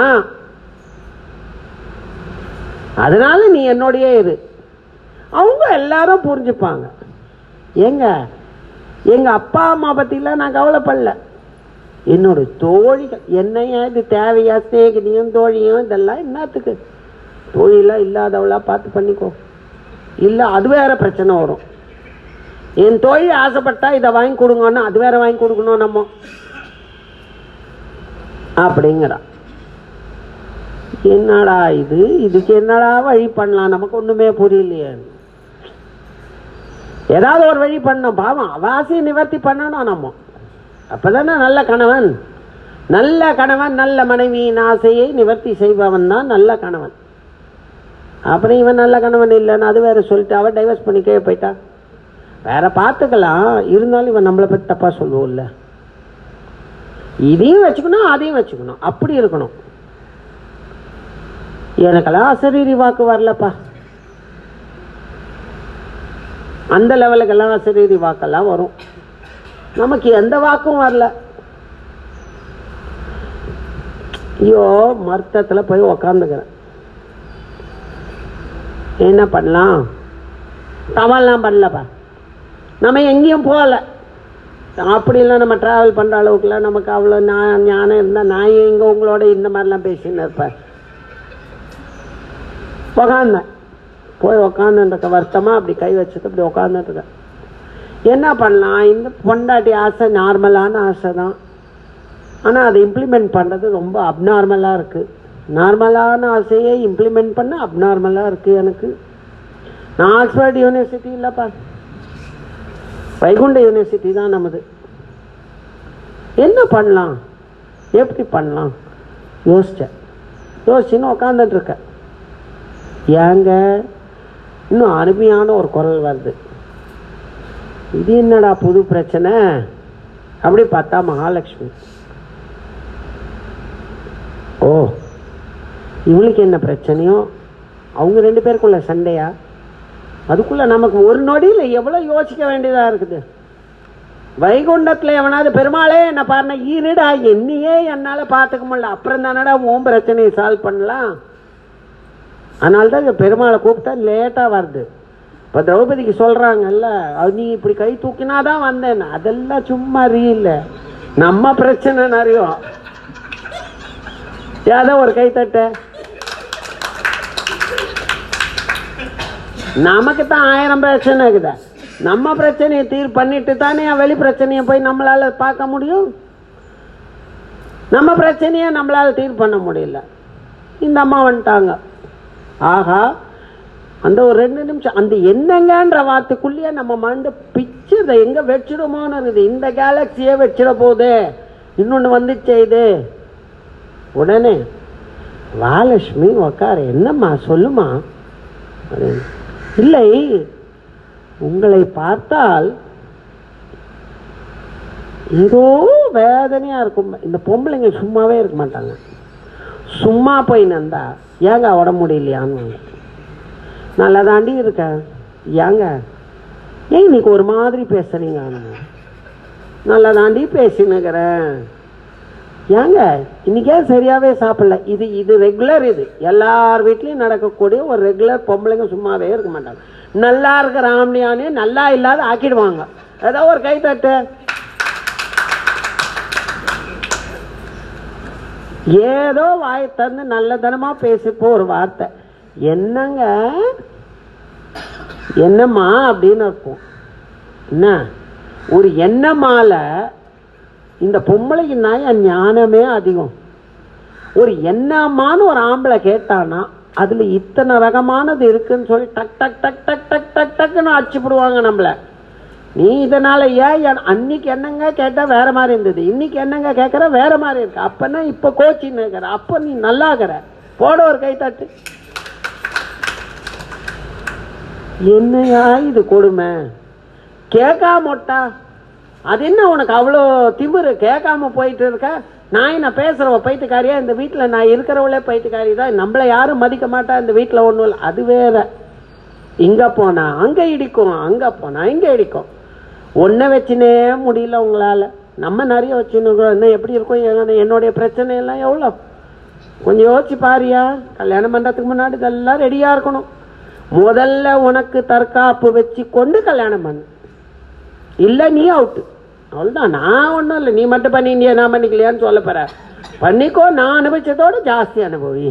அதனால நீ என்னோடயே இரு அவங்க எல்லாரும் புரிஞ்சுப்பாங்க ஏங்க எங்க அப்பா அம்மா பத்திலாம் நான் கவலைப்படல என்னோட தோழிகள் என்னையா இது தேவையா ஸ்நேகிதியும் தோழியும் இதெல்லாம் என்னத்துக்கு தோழிலாம் இல்லாதவளா பார்த்து பண்ணிக்கோ இல்ல அது வேற பிரச்சனை வரும் என் தோழி ஆசைப்பட்டா இதை வாங்கி கொடுங்கன்னா அது வேற வாங்கி கொடுக்கணும் நம்ம அப்படிங்கிறா என்னடா இது இதுக்கு என்னடா வழி பண்ணலாம் நமக்கு ஒண்ணுமே புரியலையே ஏதாவது ஒரு வழி பண்ணணும் பாவம் வாசி நிவர்த்தி பண்ணணும் நம்ம அப்பதானே நல்ல கணவன் நல்ல கணவன் நல்ல மனைவியின் ஆசையை நிவர்த்தி செய்பவன் தான் நல்ல கணவன் அப்புறம் இவன் நல்ல கணவன் இல்லைன்னு அது வேற சொல்லிட்டு அவ டைவர்ஸ் பண்ணிக்கவே போயிட்டா வேற பார்த்துக்கலாம் இருந்தாலும் இவன் நம்மளை பற்றி தப்பா சொல்லுவோம்ல இதையும் வச்சுக்கணும் அதையும் வச்சுக்கணும் அப்படி இருக்கணும் எனக்கெல்லாம் அசரீரி வாக்கு வரலப்பா அந்த லெவலுக்கெல்லாம் அசரீரி வாக்கெல்லாம் வரும் நமக்கு எந்த வாக்கும் வரல ஐயோ மருத்தத்தில் போய் உக்காந்துக்கிறேன் என்ன பண்ணலாம் தவறுலாம் பண்ணலப்பா நம்ம எங்கேயும் போகல அப்படிலாம் நம்ம ட்ராவல் பண்ணுற அளவுக்குலாம் நமக்கு அவ்வளோ நான் ஞானம் இருந்தால் நான் எங்கே உங்களோட இந்த மாதிரிலாம் பேசின்னு இருப்பேன் உக்காந்தேன் போய் உக்காந்துருக்க வருத்தமாக அப்படி கை வச்சுட்டு அப்படி உக்காந்துட்டுருக்கேன் என்ன பண்ணலாம் இந்த பொண்டாட்டி ஆசை நார்மலான ஆசை தான் ஆனால் அதை இம்ப்ளிமெண்ட் பண்ணுறது ரொம்ப அப்நார்மலாக இருக்குது நார்மலான ஆசையை இம்ப்ளிமெண்ட் பண்ண அப்நார்மலாக இருக்குது எனக்கு நான் ஆக்ஸ்போர்ட் யூனிவர்சிட்டி இல்லைப்பா வைகுண்ட யூனிவர்சிட்டி தான் நமது என்ன பண்ணலாம் எப்படி பண்ணலாம் யோசித்தேன் யோசிச்சுன்னு உக்காந்துட்டு இருக்கேன் ஏங்க இன்னும் அருமையான ஒரு குரல் வருது இது என்னடா புது பிரச்சனை அப்படி பார்த்தா மகாலட்சுமி ஓ இவளுக்கு என்ன பிரச்சனையோ அவங்க ரெண்டு பேருக்குள்ள சண்டையா அதுக்குள்ள நமக்கு ஒரு நொடியில் எவ்வளோ யோசிக்க வேண்டியதாக இருக்குது வைகுண்டத்தில் எவனாவது பெருமாளே என்ன பாருன ஈருடா என்னையே என்னால் பார்த்துக்க முடியல அப்புறம் தானடா உன் பிரச்சனையை சால்வ் பண்ணலாம் அதனால தான் இங்க பெருமாளை கூப்பிட்டா லேட்டாக வருது இப்போ திரௌபதிக்கு சொல்கிறாங்கல்ல அது நீ இப்படி கை தூக்கினா தான் வந்தேன் அதெல்லாம் சும்மா ரீல் நம்ம பிரச்சனை நிறைய ஏதோ ஒரு கை தட்ட நமக்கு தான் ஆயிரம் பிரச்சனை இருக்குதா நம்ம பிரச்சனையை தீர் பண்ணிட்டு தானே வெளி பிரச்சனையை போய் நம்மளால பார்க்க முடியும் நம்ம பிரச்சனையை நம்மளால தீர் பண்ண முடியல இந்த அம்மா வந்துட்டாங்க ஆஹா அந்த ஒரு ரெண்டு நிமிஷம் அந்த என்னங்கன்ற வார்த்தைக்குள்ளேயே நம்ம மண்டு பிச்சு இதை எங்க வச்சிடுமோன்னு இருக்குது இந்த கேலக்சியே வச்சிட போகுது இன்னொன்று வந்துச்சே இது உடனே வாலட்சுமி உக்கார என்னம்மா சொல்லுமா அப்படின்னு. இல்லை உங்களை பார்த்தால் ஏதோ வேதனையா இருக்கும் இந்த பொம்பளைங்க சும்மாவே இருக்க மாட்டாங்க சும்மா போய் நந்தா ஏங்க உட முடியலையான்னு நல்லா தாண்டி இருக்கேன் ஏங்க ஏன் இன்னைக்கு ஒரு மாதிரி பேசுறீங்க நல்லா தாண்டி பேசினுக்கிறேன் ஏங்க இன்னைக்கே சரியாவே சாப்பிடல இது இது ரெகுலர் இது எல்லார் வீட்லயும் நடக்கக்கூடிய ஒரு ரெகுலர் பொம்பளைங்க சும்மாவே இருக்க மாட்டாங்க நல்லா இருக்கிற ஆம்பளையானே நல்லா இல்லாத ஆக்கிடுவாங்க ஏதோ ஒரு கை தட்டு ஏதோ வாய் தந்து நல்லதனமா பேசிப்போ ஒரு வார்த்தை என்னங்க என்னம்மா அப்படின்னு இருக்கும் என்ன ஒரு எண்ணமால இந்த பொம்பளைக்கு நாய ஞானமே அதிகம் ஒரு என்னம்மான்னு ஒரு ஆம்பளை கேட்டானா அதுல இத்தனை ரகமானது இருக்குன்னு சொல்லி டக் டக் டக் டக் டக் டக் டக்குன்னு அடிச்சுப்படுவாங்க நம்மள நீ இதனால ஏன் என்- அன்னைக்கு என்னங்க கேட்டா வேற மாதிரி இருந்தது இன்னைக்கு என்னங்க கேட்கற வேற மாதிரி இருக்கு அப்பன்னா இப்ப கோச்சின்னு இருக்கிற அப்ப நீ நல்லா இருக்கிற போட ஒரு கை தட்டு என்னையா இது கொடுமை கேட்காமட்டா அது என்ன உனக்கு அவ்வளோ திமிரு கேட்காம போயிட்டு இருக்க நான் என்ன பேசுறவ பைத்தியக்காரியா இந்த வீட்டில் நான் இருக்கிறவளே பைத்தியக்காரி தான் நம்மளை யாரும் மதிக்க மாட்டா இந்த வீட்டில் ஒன்றும் இல்லை அது வேற இங்க போனா அங்க இடிக்கும் அங்க போனா இங்க இடிக்கும் ஒன்றை வச்சுனே முடியல உங்களால நம்ம நிறைய வச்சுன்னு இன்னும் எப்படி இருக்கும் எங்க- என்னுடைய பிரச்சனை எல்லாம் எவ்வளோ கொஞ்சம் யோசிச்சு பாரியா கல்யாணம் பண்றதுக்கு முன்னாடி இதெல்லாம் ரெடியா இருக்கணும் முதல்ல உனக்கு தற்காப்பு வச்சு கொண்டு கல்யாணம் பண்ணு இல்ல நீ அவுட்டு அவ்வளவுதான் நான் ஒண்ணும் இல்லை நீ மட்டும் பண்ணிண்டியா நான் பண்ணிக்கலையான்னு சொல்ல போற பண்ணிக்கோ நான் அனுபவிச்சதோட ஜாஸ்தி அனுபவி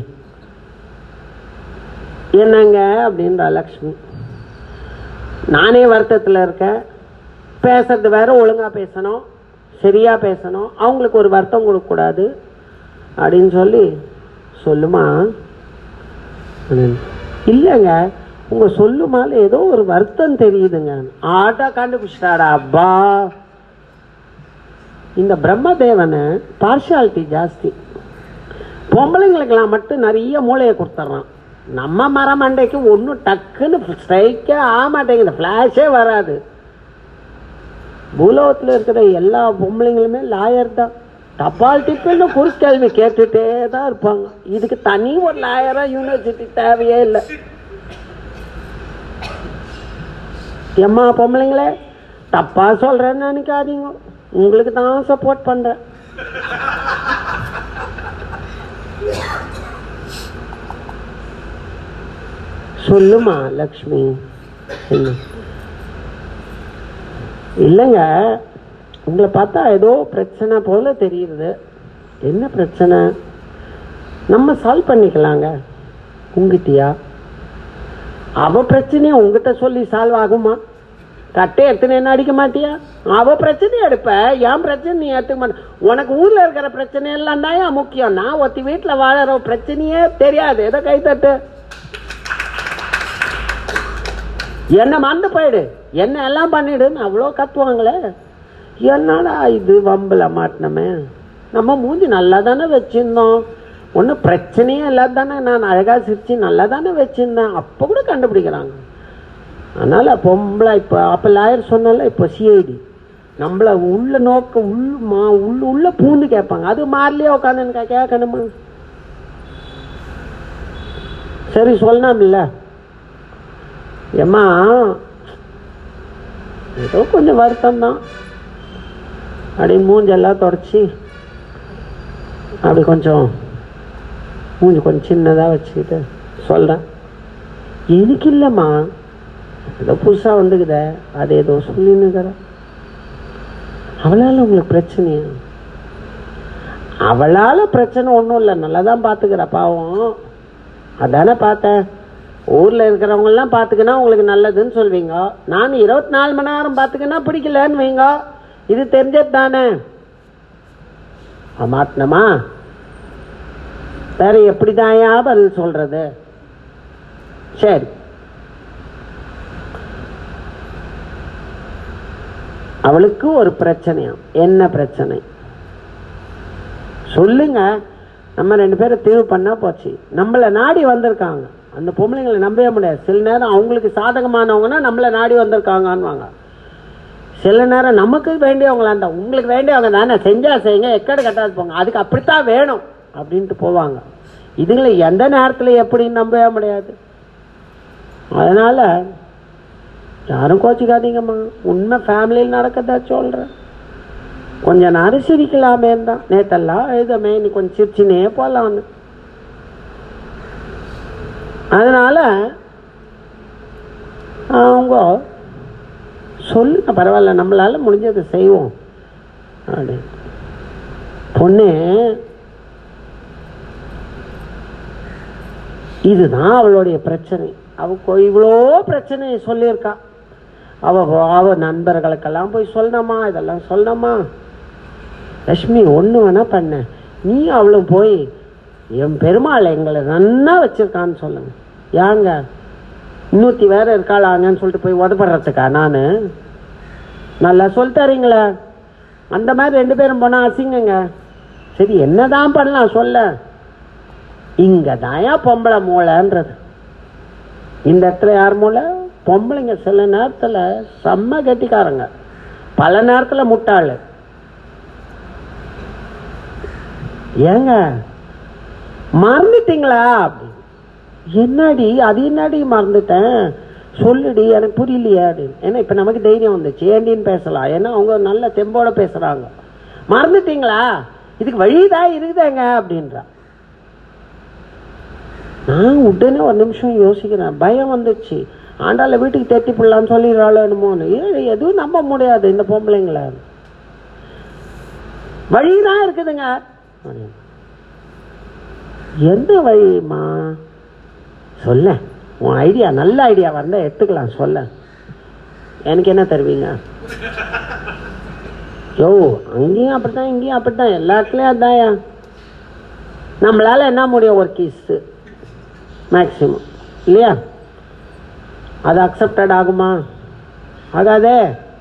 என்னங்க அப்படின்றா லக்ஷ்மி நானே வருத்தத்தில் இருக்கேன் பேசுறது வேற ஒழுங்கா பேசணும் சரியா பேசணும் அவங்களுக்கு ஒரு வருத்தம் கொடுக்கக்கூடாது அப்படின்னு சொல்லி சொல்லுமா அப்படின்னு. இல்லைங்க உங்க சொல்லுமால ஏதோ ஒரு வருத்தம் தெரியுதுங்க ஆட்டா கண்டுபிடிச்சிட்டாடா அப்பா இந்த பிரம்மதேவனை பார்ஷாலிட்டி ஜாஸ்தி பொம்பளைங்களுக்கெல்லாம் மட்டும் நிறைய மூளையை கொடுத்துட்றான் நம்ம மரமண்டைக்கு ஒன்றும் டக்குன்னு ஸ்ட்ரைக்கே ஆக மாட்டேங்குது ஃப்ளாஷே வராது பூலோகத்தில் இருக்கிற எல்லா பொம்பளைங்களுமே லாயர் தான் தபால் டிப்புன்னு குறுக்கேள்வி கேட்டுட்டே தான் இருப்பாங்க இதுக்கு தனி ஒரு லாயரா யூனிவர்சிட்டி தேவையே இல்லை எம்மா பொம்பளைங்களே தப்பா சொல்றேன்னு நினைக்காதீங்க உங்களுக்கு தான் சப்போர்ட் பண்றேன் சொல்லுமா லக்ஷ்மி என்ன இல்லைங்க உங்களை பார்த்தா ஏதோ பிரச்சனை போல தெரியுது என்ன பிரச்சனை நம்ம சால்வ் பண்ணிக்கலாங்க உங்ககிட்டயா அவ பிரச்சனையை உங்ககிட்ட சொல்லி சால்வ் ஆகுமா கட்டை எத்தனை என்ன அடிக்க மாட்டியா அவ பிரச்சனையை எடுப்ப என் பிரச்சனை நீ எடுத்துக்க மாட்ட உனக்கு ஊர்ல இருக்கிற பிரச்சனை எல்லாம் தான் ஏன் முக்கியம் நான் ஒத்தி வீட்டுல வாழற பிரச்சனையே தெரியாது ஏதோ கை தட்டு என்ன மறந்து போயிடு என்ன எல்லாம் பண்ணிடுன்னு அவ்வளோ கத்துவாங்களே என்னடா இது வம்புல மாட்டினமே நம்ம மூஞ்சி நல்லா தானே வச்சிருந்தோம் ஒன்றும் பிரச்சனையே இல்லாத தானே நான் அழகாக சிரிச்சு நல்லா தானே வச்சிருந்தேன் அப்போ கூட கண்டுபிடிக்கிறாங்க அதனால் பொம்பளை இப்போ அப்போ லாயர் சொன்னால இப்போ சிஐடி நம்மளை உள்ள நோக்க உள் மா உள்ள உள்ள பூந்து கேட்பாங்க அது மாறலையே உட்காந்து கேட்கணுமா சரி சொல்லலாம்ல ஏம்மா ஏதோ கொஞ்சம் வருத்தம் தான் அப்படி மூஞ்செல்லாம் தொடச்சி அப்படி கொஞ்சம் மூஞ்சி கொஞ்சம் சின்னதாக வச்சுக்கிட்டு சொல்கிறேன் எனக்கு இல்லைம்மா ஏதோ புதுசாக வந்துக்குதே அது ஏதோ சொல்லின்னுக்கிறேன் அவளால் உங்களுக்கு பிரச்சனையா அவளால் பிரச்சனை ஒன்றும் இல்லை நல்லா தான் பார்த்துக்கிற பாவம் அதானே பார்த்தேன் ஊரில் இருக்கிறவங்கெல்லாம் பார்த்துக்கினா உங்களுக்கு நல்லதுன்னு சொல்வீங்க நான் இருபத்தி நாலு மணி நேரம் பார்த்துக்கினா பிடிக்கலன்னு வைங்க இது தெரிஞ்சது தானே மாட்டினமா வேற எப்படிதாயா பதில் சொல்றது சரி அவளுக்கு ஒரு பிரச்சனையாம் என்ன பிரச்சனை சொல்லுங்க நம்ம ரெண்டு பேரும் தீர்வு பண்ணா போச்சு நம்மளை நாடி வந்திருக்காங்க அந்த பொம்பளைங்களை நம்பவே முடியாது சில நேரம் அவங்களுக்கு சாதகமானவங்கன்னா நம்மளை நாடி வந்திருக்காங்கன்னுவாங்க சில நேரம் நமக்கு வேண்டியவங்களா இருந்தா உங்களுக்கு வேண்டியவங்க தானே செஞ்சா செய்யுங்க எக்கடு கட்டாது போங்க அதுக்கு அப்படித்தான் வேணும் அப்படின்ட்டு போவாங்க இதுங்களை எந்த நேரத்தில் எப்படின்னு நம்பவே முடியாது அதனால யாரும் கோச்சிக்காதீங்கம்மா உண்மை ஃபேமிலியில் நடக்கதா சொல்கிறேன் கொஞ்ச நேரம் சிரிக்கலாமே தான் நேத்தெல்லாம் எழுதமே நீ கொஞ்சம் சிரிச்சுனே போகலான்னு அதனால அவங்க சொல்லுங்க பரவாயில்ல நம்மளால முடிஞ்சதை செய்வோம் அப்படி பொண்ணு இதுதான் அவளுடைய பிரச்சனை அவ இவ்வளோ பிரச்சனை சொல்லியிருக்கா அவ அவ நண்பர்களுக்கெல்லாம் போய் சொல்லணுமா இதெல்லாம் சொல்லணுமா லட்சுமி ஒன்று வேணா பண்ண நீ அவளும் போய் என் பெருமாள் எங்களை நன்னா வச்சிருக்கான்னு சொல்லுங்க ஏங்க இன்னூத்தி வேற இருக்காளாங்கன்னு சொல்லிட்டு போய் உதப்படுறதுக்கா நான் நல்லா சொல்லித்தரீங்களே அந்த மாதிரி ரெண்டு பேரும் போனா அசிங்கங்க சரி என்னதான் பண்ணலாம் சொல்ல இங்க தாயா பொம்பளை மூளைன்றது இந்த இடத்துல யார் மூளை பொம்பளைங்க சில நேரத்துல செம்ம கெட்டிக்காரங்க பல நேரத்துல முட்டாள் ஏங்க மறந்துட்டீங்களா அப்படி என்னடி அது என்னடி மறந்துட்டேன் சொல்லுடி எனக்கு புரியலையே அப்படின்னு ஏன்னா இப்ப நமக்கு தைரியம் வந்துச்சு ஏண்டின்னு பேசலாம் ஏன்னா அவங்க நல்ல தெம்போட பேசுறாங்க மறந்துட்டீங்களா இதுக்கு வழிதான் இருக்குதாங்க அப்படின்றா நான் உடனே ஒரு நிமிஷம் யோசிக்கிறேன் பயம் வந்துச்சு ஆண்டால வீட்டுக்கு தேத்தி போடலான்னு சொல்லிடுறாளோ என்னமோன்னு ஏன் எதுவும் நம்ப முடியாது இந்த பொம்பளைங்கள வழிதான் இருக்குதுங்க அப்படின்னு. எந்த வழிமா சொல்ல உன் ஐடியா நல்ல ஐடியா வந்தா எடுத்துக்கலாம் சொல்ல எனக்கு என்ன தருவீங்க யோ அங்கேயும் அப்படித்தான் இங்கேயும் அப்படித்தான் எல்லா இடத்துலயும் அதான்யா நம்மளால என்ன முடியும் ஒரு கிஸ் மேக்சிமம் இல்லையா அது அக்செப்டட் ஆகுமா ஆகாதே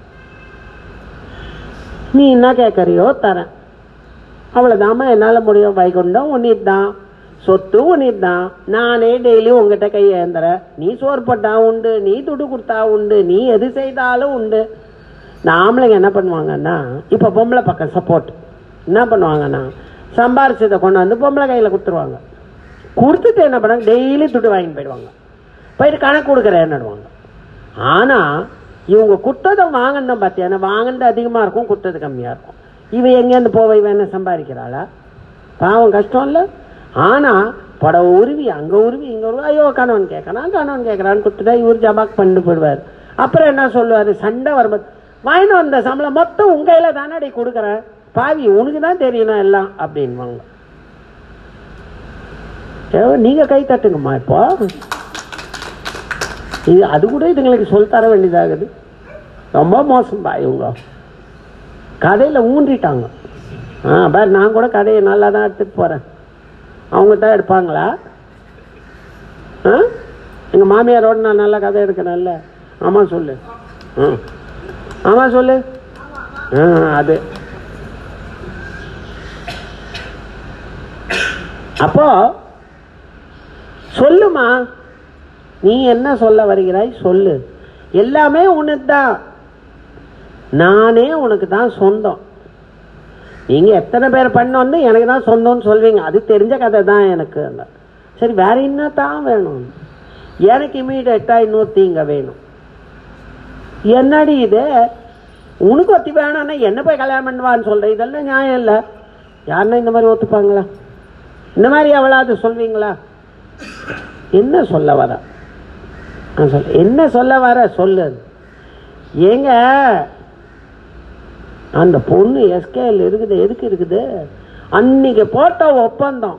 நீ என்ன கேட்குறியோ தரேன் அவ்வளோதாம்மா என்னால் முடியும் வைகுண்டம் உன்னிட்டு தான் சொத்து உன்னிட்டு தான் நானே டெய்லியும் உங்ககிட்ட கையேந்துறேன் நீ சோறு போட்டா உண்டு நீ துடு கொடுத்தா உண்டு நீ எது செய்தாலும் உண்டு இந்த ஆம்பளைங்க என்ன பண்ணுவாங்கன்னா இப்போ பொம்பளை பக்கம் சப்போர்ட் என்ன பண்ணுவாங்கன்னா சம்பாரிச்சதை கொண்டு வந்து பொம்பளை கையில் கொடுத்துருவாங்க கொடுத்துட்டு என்ன பண்ணாங்க டெய்லி துட்டு வாங்கிட்டு போயிடுவாங்க போயிட்டு கணக்கு கொடுக்குறேன்னுடுவாங்க ஆனால் இவங்க குட்டதை வாங்கணும் பார்த்தியா வாங்கினது அதிகமாக இருக்கும் குட்டது கம்மியாக இருக்கும் இவன் எங்கேருந்து போவை வேணா சம்பாதிக்கிறாளா பாவம் கஷ்டம் இல்லை ஆனால் புடவை உருவி அங்கே உருவி இங்கே உருவி ஐயோ கணவன் கேட்கறான் கணவன் கேட்கறான்னு கொடுத்துட்டா இவர் ஜபாக் பண்ணிட்டு போயிடுவார் அப்புறம் என்ன சொல்லுவார் சண்டை வரும்போது வாங்கிட்டு வந்த சம்பளம் மொத்தம் உங்க கையில தானடி கொடுக்குறேன் பாவி உனக்கு தான் தெரியணும் எல்லாம் அப்படின்வாங்க ஏ, நீங்க கை தட்டுங்கம்மா இப்போ இது அது கூட இதுங்களுக்கு சொல்லி தர வேண்டியதாகுது ரொம்ப மோசம்பா இவங்க கதையில் ஊன்றிட்டாங்க ஆ பாரு நான் கூட கதையை நல்லா தான் எடுத்துட்டு போகிறேன் அவங்க தான் எடுப்பாங்களா ஆ எங்கள் மாமியாரோட நான் நல்லா கதை எடுக்கிறேன்ல ஆமாம் சொல்லு ம் ஆமாம் சொல்லு ஆ அது அப்போ சொல்லுமா நீ என்ன சொல்ல வருகிறாய் சொல்லு எல்லாமே உனக்கு தான் நானே உனக்கு தான் சொந்தம் நீங்க எத்தனை பேர் பண்ண வந்து எனக்கு தான் சொந்தம்னு சொல்வீங்க அது தெரிஞ்ச கதை தான் எனக்கு சரி வேற என்ன தான் வேணும் எனக்கு இமீடியட்டா இன்னொருத்தீங்க வேணும் என்னடி இது உனக்கு ஒத்தி வேணும்னா என்ன போய் கல்யாணம் பண்ணுவான்னு சொல்ற இதெல்லாம் நியாயம் இல்லை யாருன்னா இந்த மாதிரி ஒத்துப்பாங்களா இந்த மாதிரி எவ்வளவு சொல்வீங்களா என்ன சொல்ல வர நான் சொல்ல என்ன சொல்ல வர சொல்லு ஏங்க அந்த பொண்ணு எஸ்கேல இருக்குது எதுக்கு இருக்குது அன்னைக்கு போட்ட ஒப்பந்தம்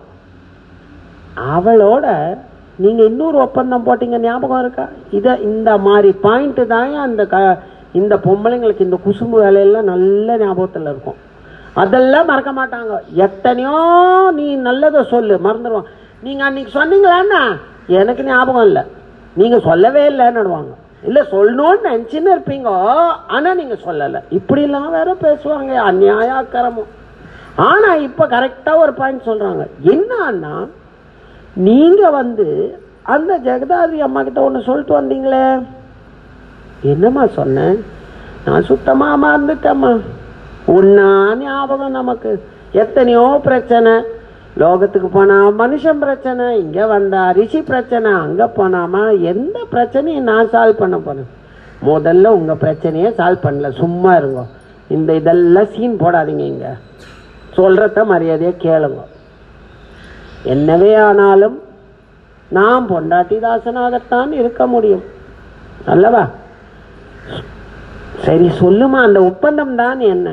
அவளோட நீங்க இன்னொரு ஒப்பந்தம் போட்டீங்க ஞாபகம் இருக்கா இத இந்த மாதிரி பாயிண்ட் தான் அந்த க இந்த பொம்பளைங்களுக்கு இந்த குசும்பு வேலையெல்லாம் நல்ல ஞாபகத்தில் இருக்கும் அதெல்லாம் மறக்க மாட்டாங்க எத்தனையோ நீ நல்லதை சொல்லு மறந்துடுவான் நீங்க அன்னைக்கு சொன்னீங்களான்னா எனக்கு ஞாபகம் இல்லை நீங்க சொல்லவே இல்லைன்னுடுவாங்க இல்ல சொல்லணும்னு நினைச்சுன்னு இருப்பீங்க ஆனா நீங்க சொல்லல இப்படிலாம் வேற பேசுவாங்க அநியாயக்கரமும் ஆனா இப்ப கரெக்டா ஒரு பாயிண்ட் சொல்றாங்க என்னன்னா நீங்க வந்து அந்த ஜெகதாதி அம்மா கிட்ட ஒண்ணு சொல்லிட்டு வந்தீங்களே என்னம்மா சொன்னேன் நான் சுத்தமா மறந்துட்டேம்மா ஒன்னா ஞாபகம் நமக்கு எத்தனையோ பிரச்சனை லோகத்துக்கு போனா மனுஷன் பிரச்சனை இங்க வந்தா ரிஷி பிரச்சனை அங்க போனாமா எந்த பிரச்சனையும் நான் சால்வ் பண்ண போறேன் முதல்ல உங்க பிரச்சனையை சால்வ் பண்ணல சும்மா இருங்க இந்த இதெல்லாம் சீன் போடாதீங்க இங்க சொல்றத மரியாதையா கேளுங்க என்னவே ஆனாலும் நாம் பொண்டாட்டி தாசனாகத்தான் இருக்க முடியும் அல்லவா சரி சொல்லுமா அந்த ஒப்பந்தம் தான் என்ன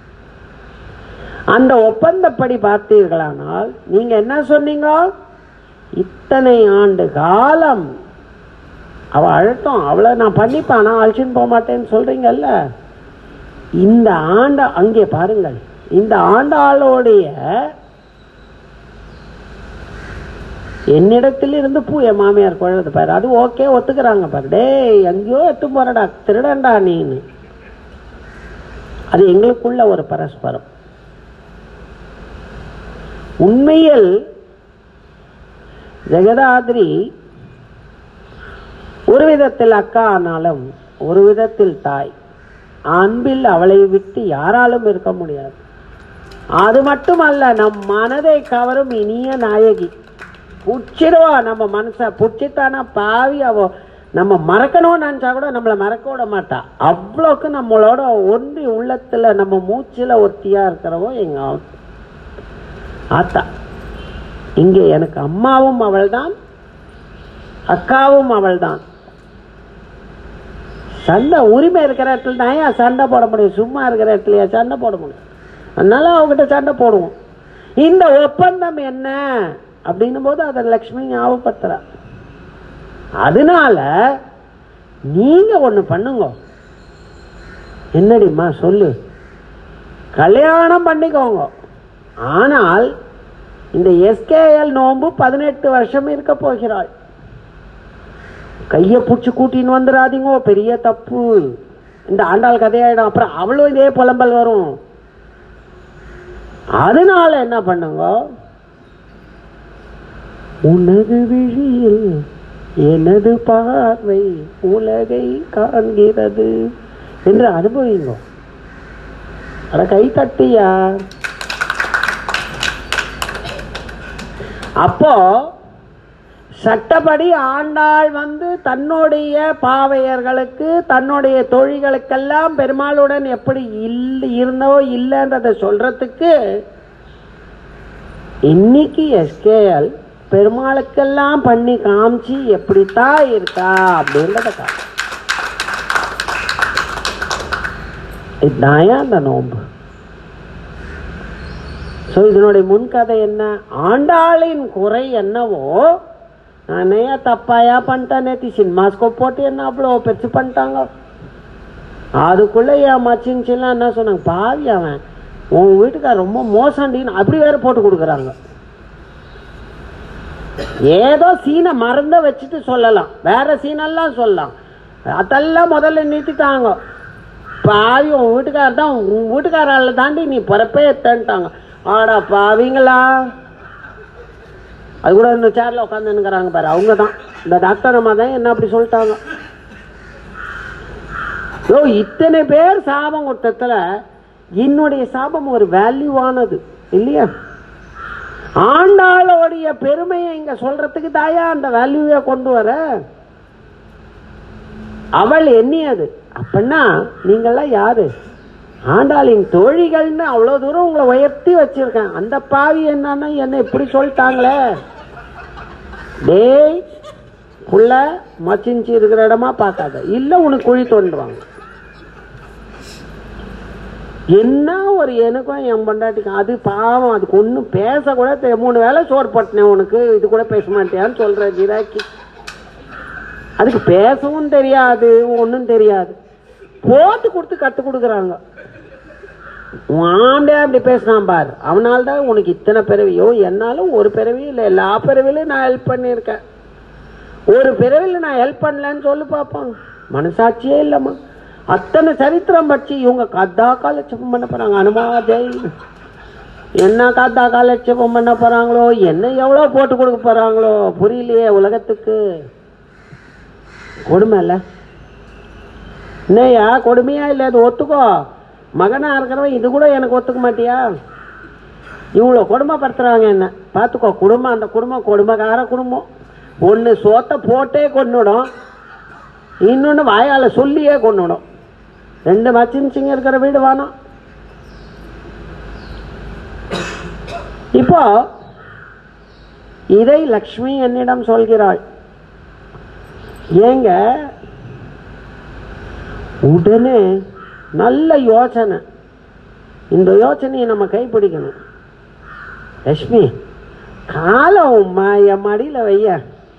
அந்த ஒப்பந்தப்படி பார்த்தீர்களானால் நீங்க என்ன சொன்னீங்க இத்தனை ஆண்டு காலம் அவ அழுத்தம் அவளை நான் பண்ணிப்பேன் நான் அழைச்சின்னு போக மாட்டேன்னு சொல்றீங்கல்ல இந்த ஆண்ட அங்கே பாருங்கள் இந்த ஆண்டாளுடைய என்னிடத்தில் இருந்து பூ என் மாமியார் குழந்தை பாரு அது ஓகே ஒத்துக்கிறாங்க பாரு டேய் எங்கேயோ எத்து போறடா திருடண்டா நீன்னு அது எங்களுக்குள்ள ஒரு பரஸ்பரம் உண்மையில் ஜெகதாதிரி ஒரு விதத்தில் அக்கா ஆனாலும் ஒரு விதத்தில் தாய் அன்பில் அவளை விட்டு யாராலும் இருக்க முடியாது அது மட்டுமல்ல நம் மனதை கவரும் இனிய நாயகி புடிச்சிடுவா நம்ம மனசை புடிச்சிட்டானா பாவி அவ நம்ம மறக்கணும்னு நினைச்சா கூட நம்மளை மறக்க விட மாட்டா அவ்வளோக்கு நம்மளோட ஒன்றி உள்ளத்துல நம்ம மூச்சுல ஒத்தியா இருக்கிறவோ எங்க ஆத்தா இங்கே எனக்கு அம்மாவும் அவள்தான் அக்காவும் அவள்தான் சண்டை உரிமை இருக்கிற இடத்துல தான் ஏன் சண்டை போட முடியும் சும்மா இருக்கிற இடத்துலயா சண்டை போட முடியும் அதனால அவங்ககிட்ட சண்டை போடுவோம் இந்த ஒப்பந்தம் என்ன அப்படின்னும் போது அதை லக்ஷ்மி ஞாபகப்படுத்துறா அதனால நீங்க ஒண்ணு பண்ணுங்க என்னடிம்மா சொல்லு கல்யாணம் பண்ணிக்கோங்க ஆனால் இந்த எஸ்கேஎல் நோன்பு பதினெட்டு வருஷம் இருக்க போகிறாள் கையை பிடிச்சி கூட்டின்னு வந்துடாதீங்கோ பெரிய தப்பு இந்த ஆண்டாள் கதையாயிடும் அப்புறம் அவளும் இதே புலம்பல் வரும் அதனால என்ன பண்ணுங்க உனது விழியில் எனது பார்வை உலகை காண்கிறது என்று அனுபவிங்க அட கை தட்டியா அப்போ சட்டப்படி ஆண்டாள் வந்து தன்னுடைய பாவையர்களுக்கு தன்னுடைய தோழிகளுக்கெல்லாம் பெருமாளுடன் எப்படி இல்ல இருந்தோ இல்லைன்றத சொல்றதுக்கு இன்னைக்கு எஸ்கேஎல் பெருமாளுக்கெல்லாம் பண்ணி காமிச்சு எப்படித்தான் இருக்கா அப்படின்றத காட்டு இதுதான் அந்த நோன்பு ஸோ இதனுடைய முன்கதை என்ன ஆண்டாளின் குறை என்னவோ நானேயா தப்பாயா பண்ணிட்டேன் நேற்று சினிமாஸ்கோப் போட்டு என்ன அவ்வளோ பெருசு பண்ணிட்டாங்க அதுக்குள்ளே என் மச்சின்ச்சிலாம் என்ன சொன்னாங்க பாவி அவன் உன் வீட்டுக்கார் ரொம்ப மோசண்டின்னு அப்படி வேற போட்டு கொடுக்குறாங்க ஏதோ சீனை மறந்த வச்சுட்டு சொல்லலாம் வேற சீனெல்லாம் சொல்லலாம் அதெல்லாம் முதல்ல நிறுத்திட்டாங்க பாவி உன் வீட்டுக்காரர் தான் உன் வீட்டுக்காரால தாண்டி நீ பிறப்பே எத்தன்ட்டாங்க ஆடா பாவிங்களா அது கூட இந்த சேர்ல உட்காந்துன்னுக்குறாங்க பாரு அவங்க தான் இந்த டாக்டர் அம்மா தான் என்ன அப்படி சொல்லிட்டாங்க யோ இத்தனை பேர் சாபம் கொடுத்ததுல என்னுடைய சாபம் ஒரு வேல்யூவானது இல்லையா ஆண்டாளோடைய பெருமையை இங்க சொல்றதுக்கு தாயா அந்த வேல்யூவை கொண்டு வர அவள் எண்ணியது அப்படின்னா நீங்கள்லாம் யாரு ஆண்டாளின் தோழிகள்னு அவ்வளோ தூரம் உங்களை உயர்த்தி வச்சிருக்கேன் அந்த பாவி என்னன்னா என்ன இப்படி சொல்லிட்டாங்களே டேய் புள்ள மச்சிஞ்சி இருக்கிற இடமா பார்க்காத இல்லை உனக்கு குழி தோண்டுவாங்க என்ன ஒரு எனக்கும் என் பொண்டாட்டிக்கும் அது பாவம் அதுக்கு ஒன்றும் பேச கூட தெ- மூணு வேளை சோறு பட்டினேன் உனக்கு இது கூட பேச மாட்டியான்னு சொல்ற கிராக்கி அதுக்கு பேசவும் தெரியாது ஒன்றும் தெரியாது போட்டு கொடுத்து கற்றுக் கொடுக்குறாங்க ஆண்டே அப்படி பேசினான் பார் அவனால தான் உனக்கு இத்தனை பிறவியோ என்னாலும் ஒரு பிறவி இல்லை எல்லா பிறவிலையும் நான் ஹெல்ப் பண்ணியிருக்கேன் ஒரு பிறவியில் நான் ஹெல்ப் பண்ணலன்னு சொல்லி பார்ப்போம் மனசாட்சியே இல்லைம்மா அத்தனை சரித்திரம் பற்றி இவங்க கதா காலட்சேபம் பண்ண போறாங்க அனுமா ஜெய் என்ன கதா காலட்சேபம் பண்ண போறாங்களோ என்ன எவ்வளோ போட்டு கொடுக்க போறாங்களோ புரியலையே உலகத்துக்கு கொடுமை இல்லை என்னய்யா கொடுமையா இல்லை அது ஒத்துக்கோ மகனா இருக்கிறவன் இது கூட எனக்கு ஒத்துக்க மாட்டியா இவ்வளோ கொடுமைப்படுத்துறாங்க என்ன பார்த்துக்கோ குடும்பம் அந்த குடும்பம் கொடுமைக்கார குடும்பம் ஒன்று சோத்தை போட்டே கொண்டுடும் இன்னொன்று வாயால் சொல்லியே கொண்டுடும் ரெண்டு மச்சின்சிங்க இருக்கிற வீடு வேணும் இப்போ இதை லக்ஷ்மி என்னிடம் சொல்கிறாள் ஏங்க உடனே நல்ல யோசனை இந்த யோசனையை நம்ம கைப்பிடிக்கணும் லட்சுமி காலம் உம்மா என் மடியில் வைய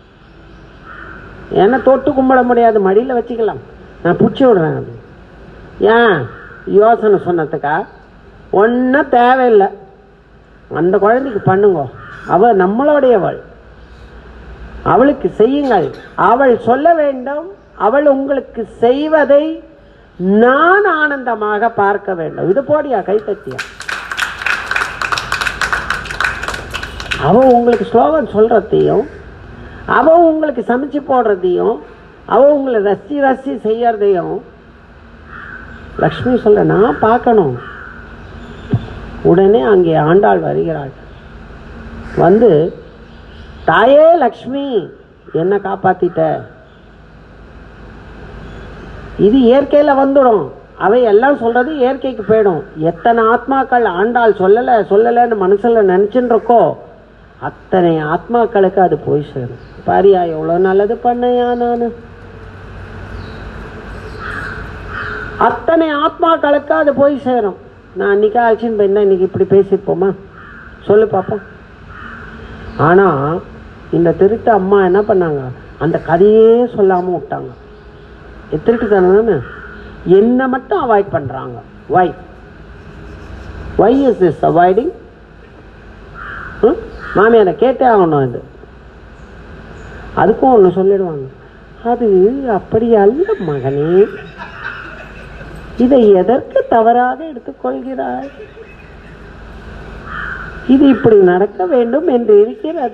என்ன தொட்டு கும்பிட முடியாது மடியில் வச்சுக்கலாம் நான் பிடிச்சி விடுறேன் அது ஏன் யோசனை சொன்னதுக்கா ஒன்றும் தேவையில்லை அந்த குழந்தைக்கு பண்ணுங்க அவள் நம்மளுடையவள் அவளுக்கு செய்யுங்கள் அவள் சொல்ல வேண்டும் அவள் உங்களுக்கு செய்வதை நான் ஆனந்தமாக பார்க்க வேண்டும் இது போடியா கைத்தட்டியா அவ உங்களுக்கு ஸ்லோகன் சொல்றதையும் அவ உங்களுக்கு சமைச்சு போடுறதையும் அவ உங்களை ரசி ரசி செய்யறதையும் லக்ஷ்மி சொல்ல நான் பார்க்கணும் உடனே அங்கே ஆண்டாள் வருகிறாள் வந்து தாயே லக்ஷ்மி என்ன காப்பாத்திட்ட இது இயற்கையில வந்துடும் அவை எல்லாம் சொல்றது இயற்கைக்கு போயிடும் எத்தனை ஆத்மாக்கள் ஆண்டாள் சொல்லல சொல்லலைன்னு மனசுல நினைச்சுட்டு இருக்கோ அத்தனை ஆத்மாக்களுக்கு அது போய் சேரும் பாரியா எவ்வளவு நல்லது பண்ணையா நானு அத்தனை ஆத்மாக்களுக்கு அது போய் சேரும் நான் அன்னைக்கு அழைச்சின்னு போயிருந்தா இன்னைக்கு இப்படி பேசியிருப்போமா சொல்லு பாப்போம் ஆனா இந்த திருட்டு அம்மா என்ன பண்ணாங்க அந்த கதையே சொல்லாம விட்டாங்க இது திருட்டுத்தனம் தானே என்னை மட்டும் அவாய்ட் பண்றாங்க why why is this avoiding மாமியாரை கேட்டே ஆகணும் இது அதுக்கும் ஒன்று சொல்லிடுவாங்க அது அப்படி அல்ல மகனே இதை எதற்கு தவறாக எடுத்துக்கொள்கிறாய் இது இப்படி நடக்க வேண்டும் என்று இருக்கிறது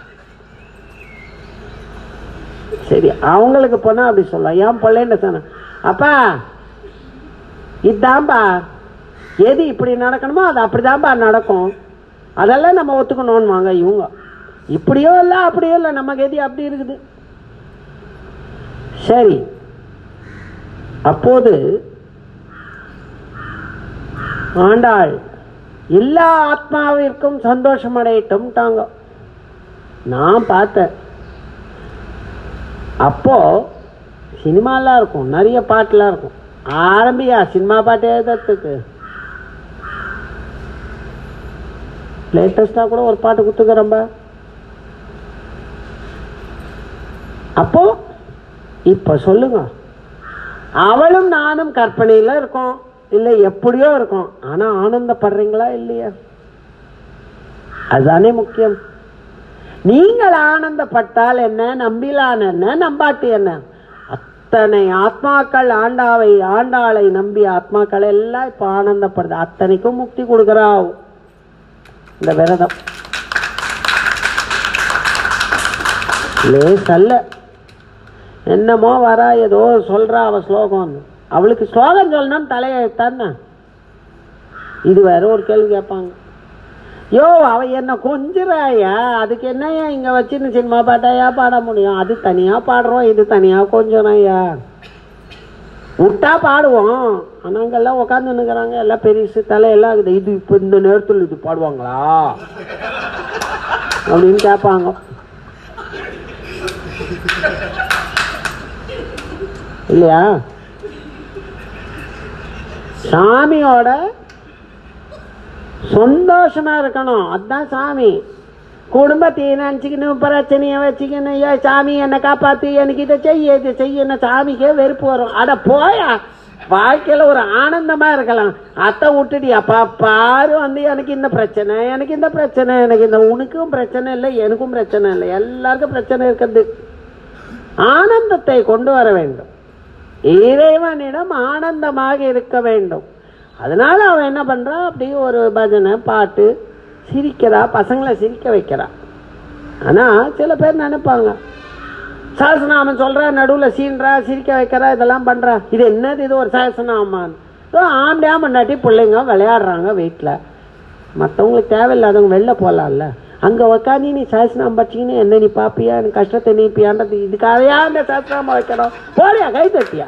சரி அவங்களுக்கு போனா அப்படி சொல்லலாம் என் பிள்ளைன்னு சொன்ன அப்பா இதான்பா எது இப்படி நடக்கணுமோ அது அப்படிதான்பா நடக்கும் அதெல்லாம் நம்ம ஒத்துக்கணும்னு வாங்க இவங்க இப்படியோ இல்லை அப்படியோ இல்லை நம்ம கதி அப்படி இருக்குது சரி அப்போது ஆண்டாள் எல்லா ஆத்மாவிற்கும் சந்தோஷம் அடையட்டும்ட்டாங்க நான் பார்த்தேன் அப்போ சினிமாலாம் இருக்கும் நிறைய பாட்டுலாம் இருக்கும் ஆரம்பியா சினிமா பாட்டு எழுதுறதுக்கு லேட்டஸ்டா கூட ஒரு பாட்டு குத்துக்கிறம்ப அப்போ இப்ப சொல்லுங்க அவளும் நானும் கற்பனையில இருக்கோம் இல்ல எப்படியோ இருக்கும் ஆனா ஆனந்தப்படுறீங்களா இல்லையா அதுதானே முக்கியம் நீங்கள் ஆனந்தப்பட்டால் என்ன நம்பிலான் என்ன நம்பாட்டி என்ன அத்தனை ஆத்மாக்கள் ஆண்டாவை ஆண்டாளை நம்பி ஆத்மாக்கள் எல்லாம் இப்ப ஆனந்தப்படுது அத்தனைக்கும் முக்தி கொடுக்கிறா இந்த விரதம் லேசல்ல என்னமோ வரா ஏதோ சொல்றா அவ ஸ்லோகம் அவளுக்கு ஸ்லோகம் சொல்லணும் தலையெழுத்தான இது வேற ஒரு கேள்வி கேட்பாங்க யோ அவ என்ன கொஞ்சிறாயா அதுக்கு என்னய்யா இங்க வச்சுன்னு சினிமா பாட்டாயா பாட முடியும் அது தனியா பாடுறோம் இது தனியா கொஞ்சம்யா விட்டா பாடுவோம் ஆனா அங்கெல்லாம் உட்காந்து நிற்கிறாங்க எல்லாம் பெருசு தலையெல்லாம் இருக்குது இது இப்போ இந்த நேரத்தில் இது பாடுவாங்களா அப்படின்னு கேட்பாங்க இல்லையா சாமியோட சந்தோஷமா இருக்கணும் அதுதான் சாமி குடும்பத்தையும் நினச்சிக்கணும் பிரச்சனையை வச்சுக்கணும் ஏ சாமி என்னை காப்பாத்து எனக்கு இதை செய்ய இதை செய்ய என்ன சாமிக்கே வெறுப்பு வரும் அட போயா வாழ்க்கையில ஒரு ஆனந்தமா இருக்கலாம் அத்தை விட்டுடி அப்பா பாரு வந்து எனக்கு இந்த பிரச்சனை எனக்கு இந்த பிரச்சனை எனக்கு இந்த உனக்கும் பிரச்சனை இல்லை எனக்கும் பிரச்சனை இல்லை எல்லாருக்கும் பிரச்சனை இருக்கிறது ஆனந்தத்தை கொண்டு வர வேண்டும் இறைவனிடம் ஆனந்தமாக இருக்க வேண்டும் அதனால அவன் என்ன பண்றான் அப்படியே ஒரு பஜனை பாட்டு சிரிக்கிறா பசங்களை சிரிக்க வைக்கிறா ஆனா சில பேர் நினைப்பாங்க சஹசநாமன் சொல்றா நடுவுல சீன்றா சிரிக்க வைக்கிறா இதெல்லாம் பண்றா இது என்னது இது ஒரு சஹசநாமான் ஆம்படியா முன்னாடி பிள்ளைங்க விளையாடுறாங்க வீட்டில் மற்றவங்களுக்கு தேவையில்லாதவங்க வெளில போகலாம்ல அங்கே உக்காந்து நீ சஹசநாமம் படிச்சிங்கன்னு என்ன நீ பாப்பியா எனக்கு கஷ்டத்தை நீப்பியான்றது இதுக்காகயா இந்த சஹசநாமம் வைக்கணும் போறியா கை தட்டியா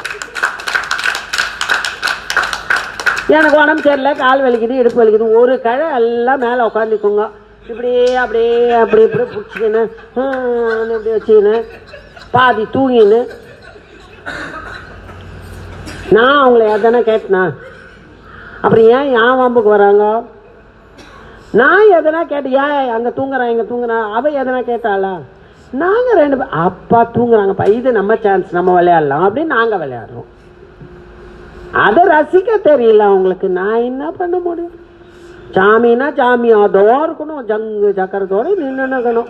எனக்கு உடம்பு சரியில்லை கால் வலிக்குது இடுப்பு வலிக்குது ஒரு கழை எல்லாம் மேலே உட்காந்துக்குங்க இப்படியே அப்படியே அப்படி இப்படி பிடிச்சிக்கின்னு இப்படி வச்சுக்கின்னு பாதி தூங்கின்னு நான் அவங்கள எதனா கேட்டனா அப்புறம் ஏன் என் வம்புக்கு வராங்க நான் எதனா கேட்டு ஏன் அங்கே தூங்குறான் இங்கே தூங்குறான் அவ எதனா கேட்டாளா நாங்கள் ரெண்டு பேர் அப்பா தூங்குறாங்கப்பா இது நம்ம சான்ஸ் நம்ம விளையாடலாம் அப்படின்னு நாங்கள் விளையாடுறோம் அதை ரசிக்க தெரியல அவங்களுக்கு நான் என்ன பண்ண முடியும் சாமினா சாமி அதோ இருக்கணும் ஜங்கு சக்கரத்தோட நின்று நிற்கணும்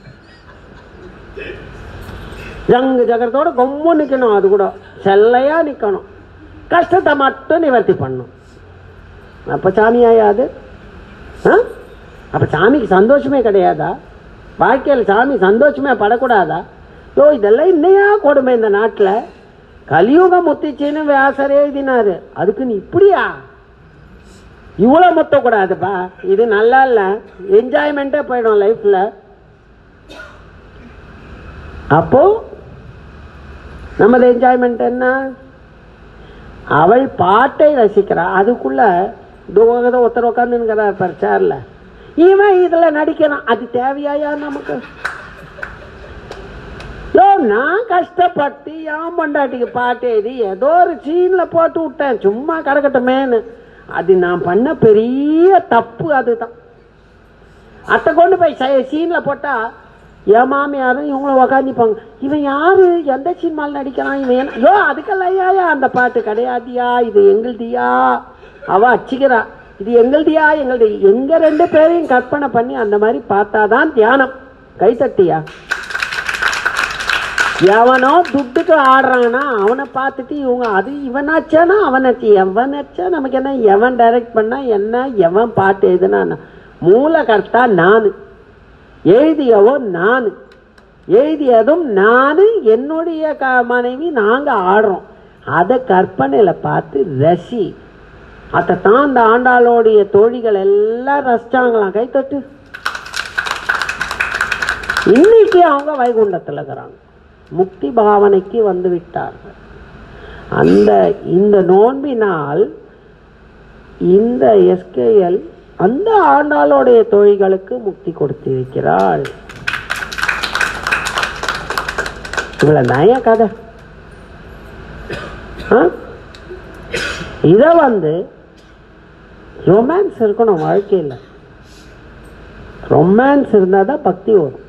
ஜங்கு சக்கரத்தோட கொம்மு நிற்கணும் அது கூட செல்லையா நிற்கணும் கஷ்டத்தை மட்டும் நிவர்த்தி பண்ணும் அப்ப சாமி ஆயாது ஆ? அப்ப சாமிக்கு சந்தோஷமே கிடையாதா வாழ்க்கையில் சாமி சந்தோஷமே படக்கூடாதா யோ இதெல்லாம் இன்னையா கொடுமை இந்த நாட்டில் கலியுகம் முத்திச்சுன்னு வியாசர் எழுதினாரு அதுக்கு நீ இப்படியா இவ்வளோ முத்தக்கூடாதுப்பா இது நல்லா இல்லை என்ஜாய்மெண்ட்டே போயிடும் லைஃப்பில் அப்போ நமது என்ஜாய்மெண்ட் என்ன அவள் பாட்டை ரசிக்கிறா அதுக்குள்ள தூரத ஒருத்தர் உட்காந்துங்கிறார் பார் சேர்ல இவன் இதில் நடிக்கிறான் அது தேவையாயா நமக்கு யோ நான் கஷ்டப்பட்டு என் பொண்டாட்டிக்கு பாட்டு எழுதி ஏதோ ஒரு சீனில் போட்டு விட்டேன் சும்மா கிடக்கட்டுமேன்னு அது நான் பண்ண பெரிய தப்பு அதுதான் அத்தை கொண்டு போய் சீனில் போட்டா என் மாமியாரும் இவங்களும் உக்காந்துப்பாங்க இவன் யாரு எந்த சினிமாவில் நடிக்கிறான் இவன் என்ன யோ அதுக்கெல்லாம் ஏயா அந்த பாட்டு கிடையாதியா இது எங்களுதியா அவ அச்சிக்கிறா இது எங்களுதியா எங்களுது எங்க ரெண்டு பேரையும் கற்பனை பண்ணி அந்த மாதிரி பார்த்தாதான் தியானம் கைத்தட்டியா எவனோ துட்டுக்கு ஆடுறானா அவனை பார்த்துட்டு இவங்க அது இவனாச்சானா அவனாச்சு எவனாச்சா நமக்கு என்ன எவன் டைரக்ட் பண்ணா என்ன எவன் பாட்டு எதுனா மூல கர்த்தா நான் எழுதியவோ நான் எழுதியதும் நான் என்னுடைய க மனைவி நாங்க ஆடுறோம் அதை கற்பனையில பார்த்து ரசி அதைத்தான் அந்த ஆண்டாளோடைய தோழிகள் எல்லாம் ரசிச்சாங்களாம் கைத்தட்டு இன்னைக்கு அவங்க வைகுண்டத்தில் இருக்கிறாங்க முக்தி பாவனைக்கு வந்து விட்டார்கள் அந்த இந்த நோன்பினால் இந்த எஸ்கேஎல் அந்த ஆண்டாளுடைய தோழிகளுக்கு முக்தி கொடுத்திருக்கிறாள் இவ்வளவு நய கதை ஆ? இத வந்து ரொமான்ஸ் இருக்கணும் வாழ்க்கையில் ரொமான்ஸ் இருந்தால் தான் பக்தி வரும்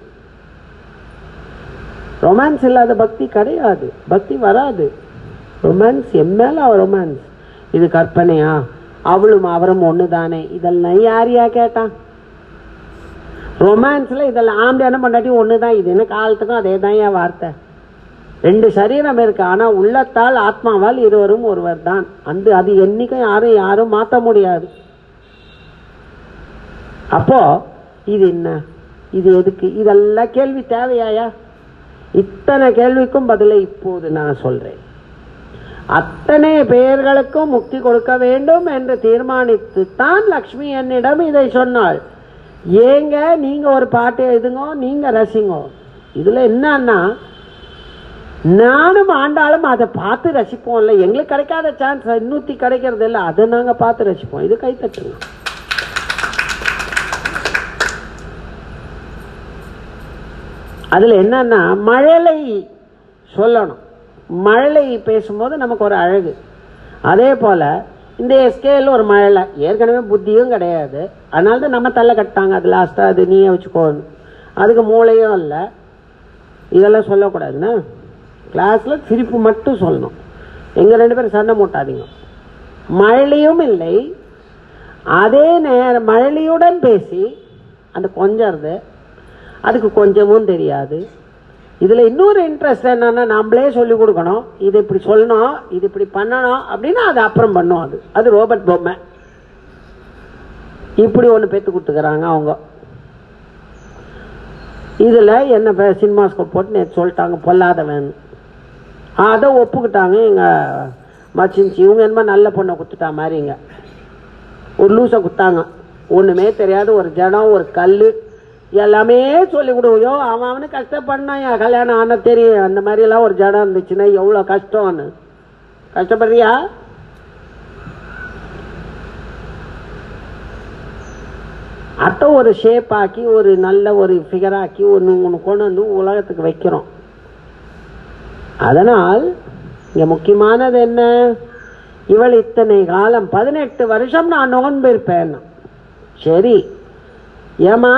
ரொமான்ஸ் இல்லாத பக்தி கிடையாது பக்தி வராது ரொமான்ஸ் என் மேல ரொமான்ஸ் இது கற்பனையா அவளும் அவரும் ஒன்று தானே இதெல்லாம் யார் யா கேட்டான் ரொமான்ஸ்ல இதெல்லாம் ஆம்பளையான பொண்டாட்டி ஒன்று தான் இது என்ன காலத்துக்கும் அதே தான் என் வார்த்தை ரெண்டு சரீரம் இருக்கு ஆனா உள்ளத்தால் ஆத்மாவால் இருவரும் ஒருவர் தான் அந்த அது என்னைக்கும் யாரும் யாரும் மாற்ற முடியாது அப்போ இது என்ன இது எதுக்கு இதெல்லாம் கேள்வி தேவையாயா இத்தனை கேள்விக்கும் பதிலை இப்போது நான் சொல்றேன் அத்தனை பெயர்களுக்கும் முக்தி கொடுக்க வேண்டும் என்று தீர்மானித்து தான் லக்ஷ்மி என்னிடம் இதை சொன்னாள் ஏங்க நீங்க ஒரு பாட்டு எழுதுங்க நீங்க ரசிங்கோ இதுல என்னன்னா நானும் ஆண்டாலும் அதை பார்த்து ரசிப்போம்ல எங்களுக்கு கிடைக்காத சான்ஸ் இன்னூத்தி கிடைக்கிறது இல்லை அதை நாங்க பார்த்து ரசிப்போம் இது கை தட்டுங்க அதுல என்னன்னா மழலை சொல்லணும் மழலை பேசும்போது நமக்கு ஒரு அழகு அதே போல இந்த எஸ்கேல ஒரு மழலை ஏற்கனவே புத்தியும் கிடையாது அதனால தான் நம்ம தள்ள கட்டாங்க அது லாஸ்டா அது நீயே வச்சுக்கோன்னு அதுக்கு மூளையும் இல்லை இதெல்லாம் சொல்லக்கூடாதுன்னா கிளாஸ்ல சிரிப்பு மட்டும் சொல்லணும் எங்க ரெண்டு பேரும் சண்டை மூட்டாதீங்க மழலையும் இல்லை அதே நேரம் மழலையுடன் பேசி அந்த கொஞ்சறது அதுக்கு கொஞ்சமும் தெரியாது இதுல இன்னொரு இன்ட்ரெஸ்ட் என்னன்னா நம்மளே சொல்லி கொடுக்கணும் இது இப்படி சொல்லணும் இது இப்படி பண்ணணும் அப்படின்னா அது அப்புறம் பண்ணும் அது அது ரோபோட் பொம்மை இப்படி ஒன்று பெற்று கொடுத்துக்கிறாங்க அவங்க இதுல என்ன பே- சினிமாஸ்கோப் போட்டு நேற்று சொல்லிட்டாங்க பொல்லாதவன் அதை ஒப்புக்கிட்டாங்க எங்க மச்சின்ச்சி இவங்க என்னமோ நல்ல பொண்ணை குத்துட்டா மாதிரிங்க ஒரு லூசை குத்தாங்க ஒண்ணுமே தெரியாது ஒரு ஜடம் ஒரு கல் எல்லாமே சொல்லி கொடுவையோ அவன் அவனு கஷ்டப்படணும் என் கல்யாணம் ஆன தெரியும் அந்த மாதிரி எல்லாம் ஒரு ஜடம் இருந்துச்சுன்னா எவ்வளோ கஷ்டம்னு கஷ்டப்படுறியா அதை ஒரு ஷேப் ஆக்கி ஒரு நல்ல ஒரு ஃபிகர் ஆக்கி ஒன்று ஒன்று கொண்டு வந்து உலகத்துக்கு வைக்கிறோம் அதனால் இங்க முக்கியமானது என்ன இவள் இத்தனை காலம் பதினெட்டு வருஷம் நான் நோன்பு இருப்பேன் சரி ஏமா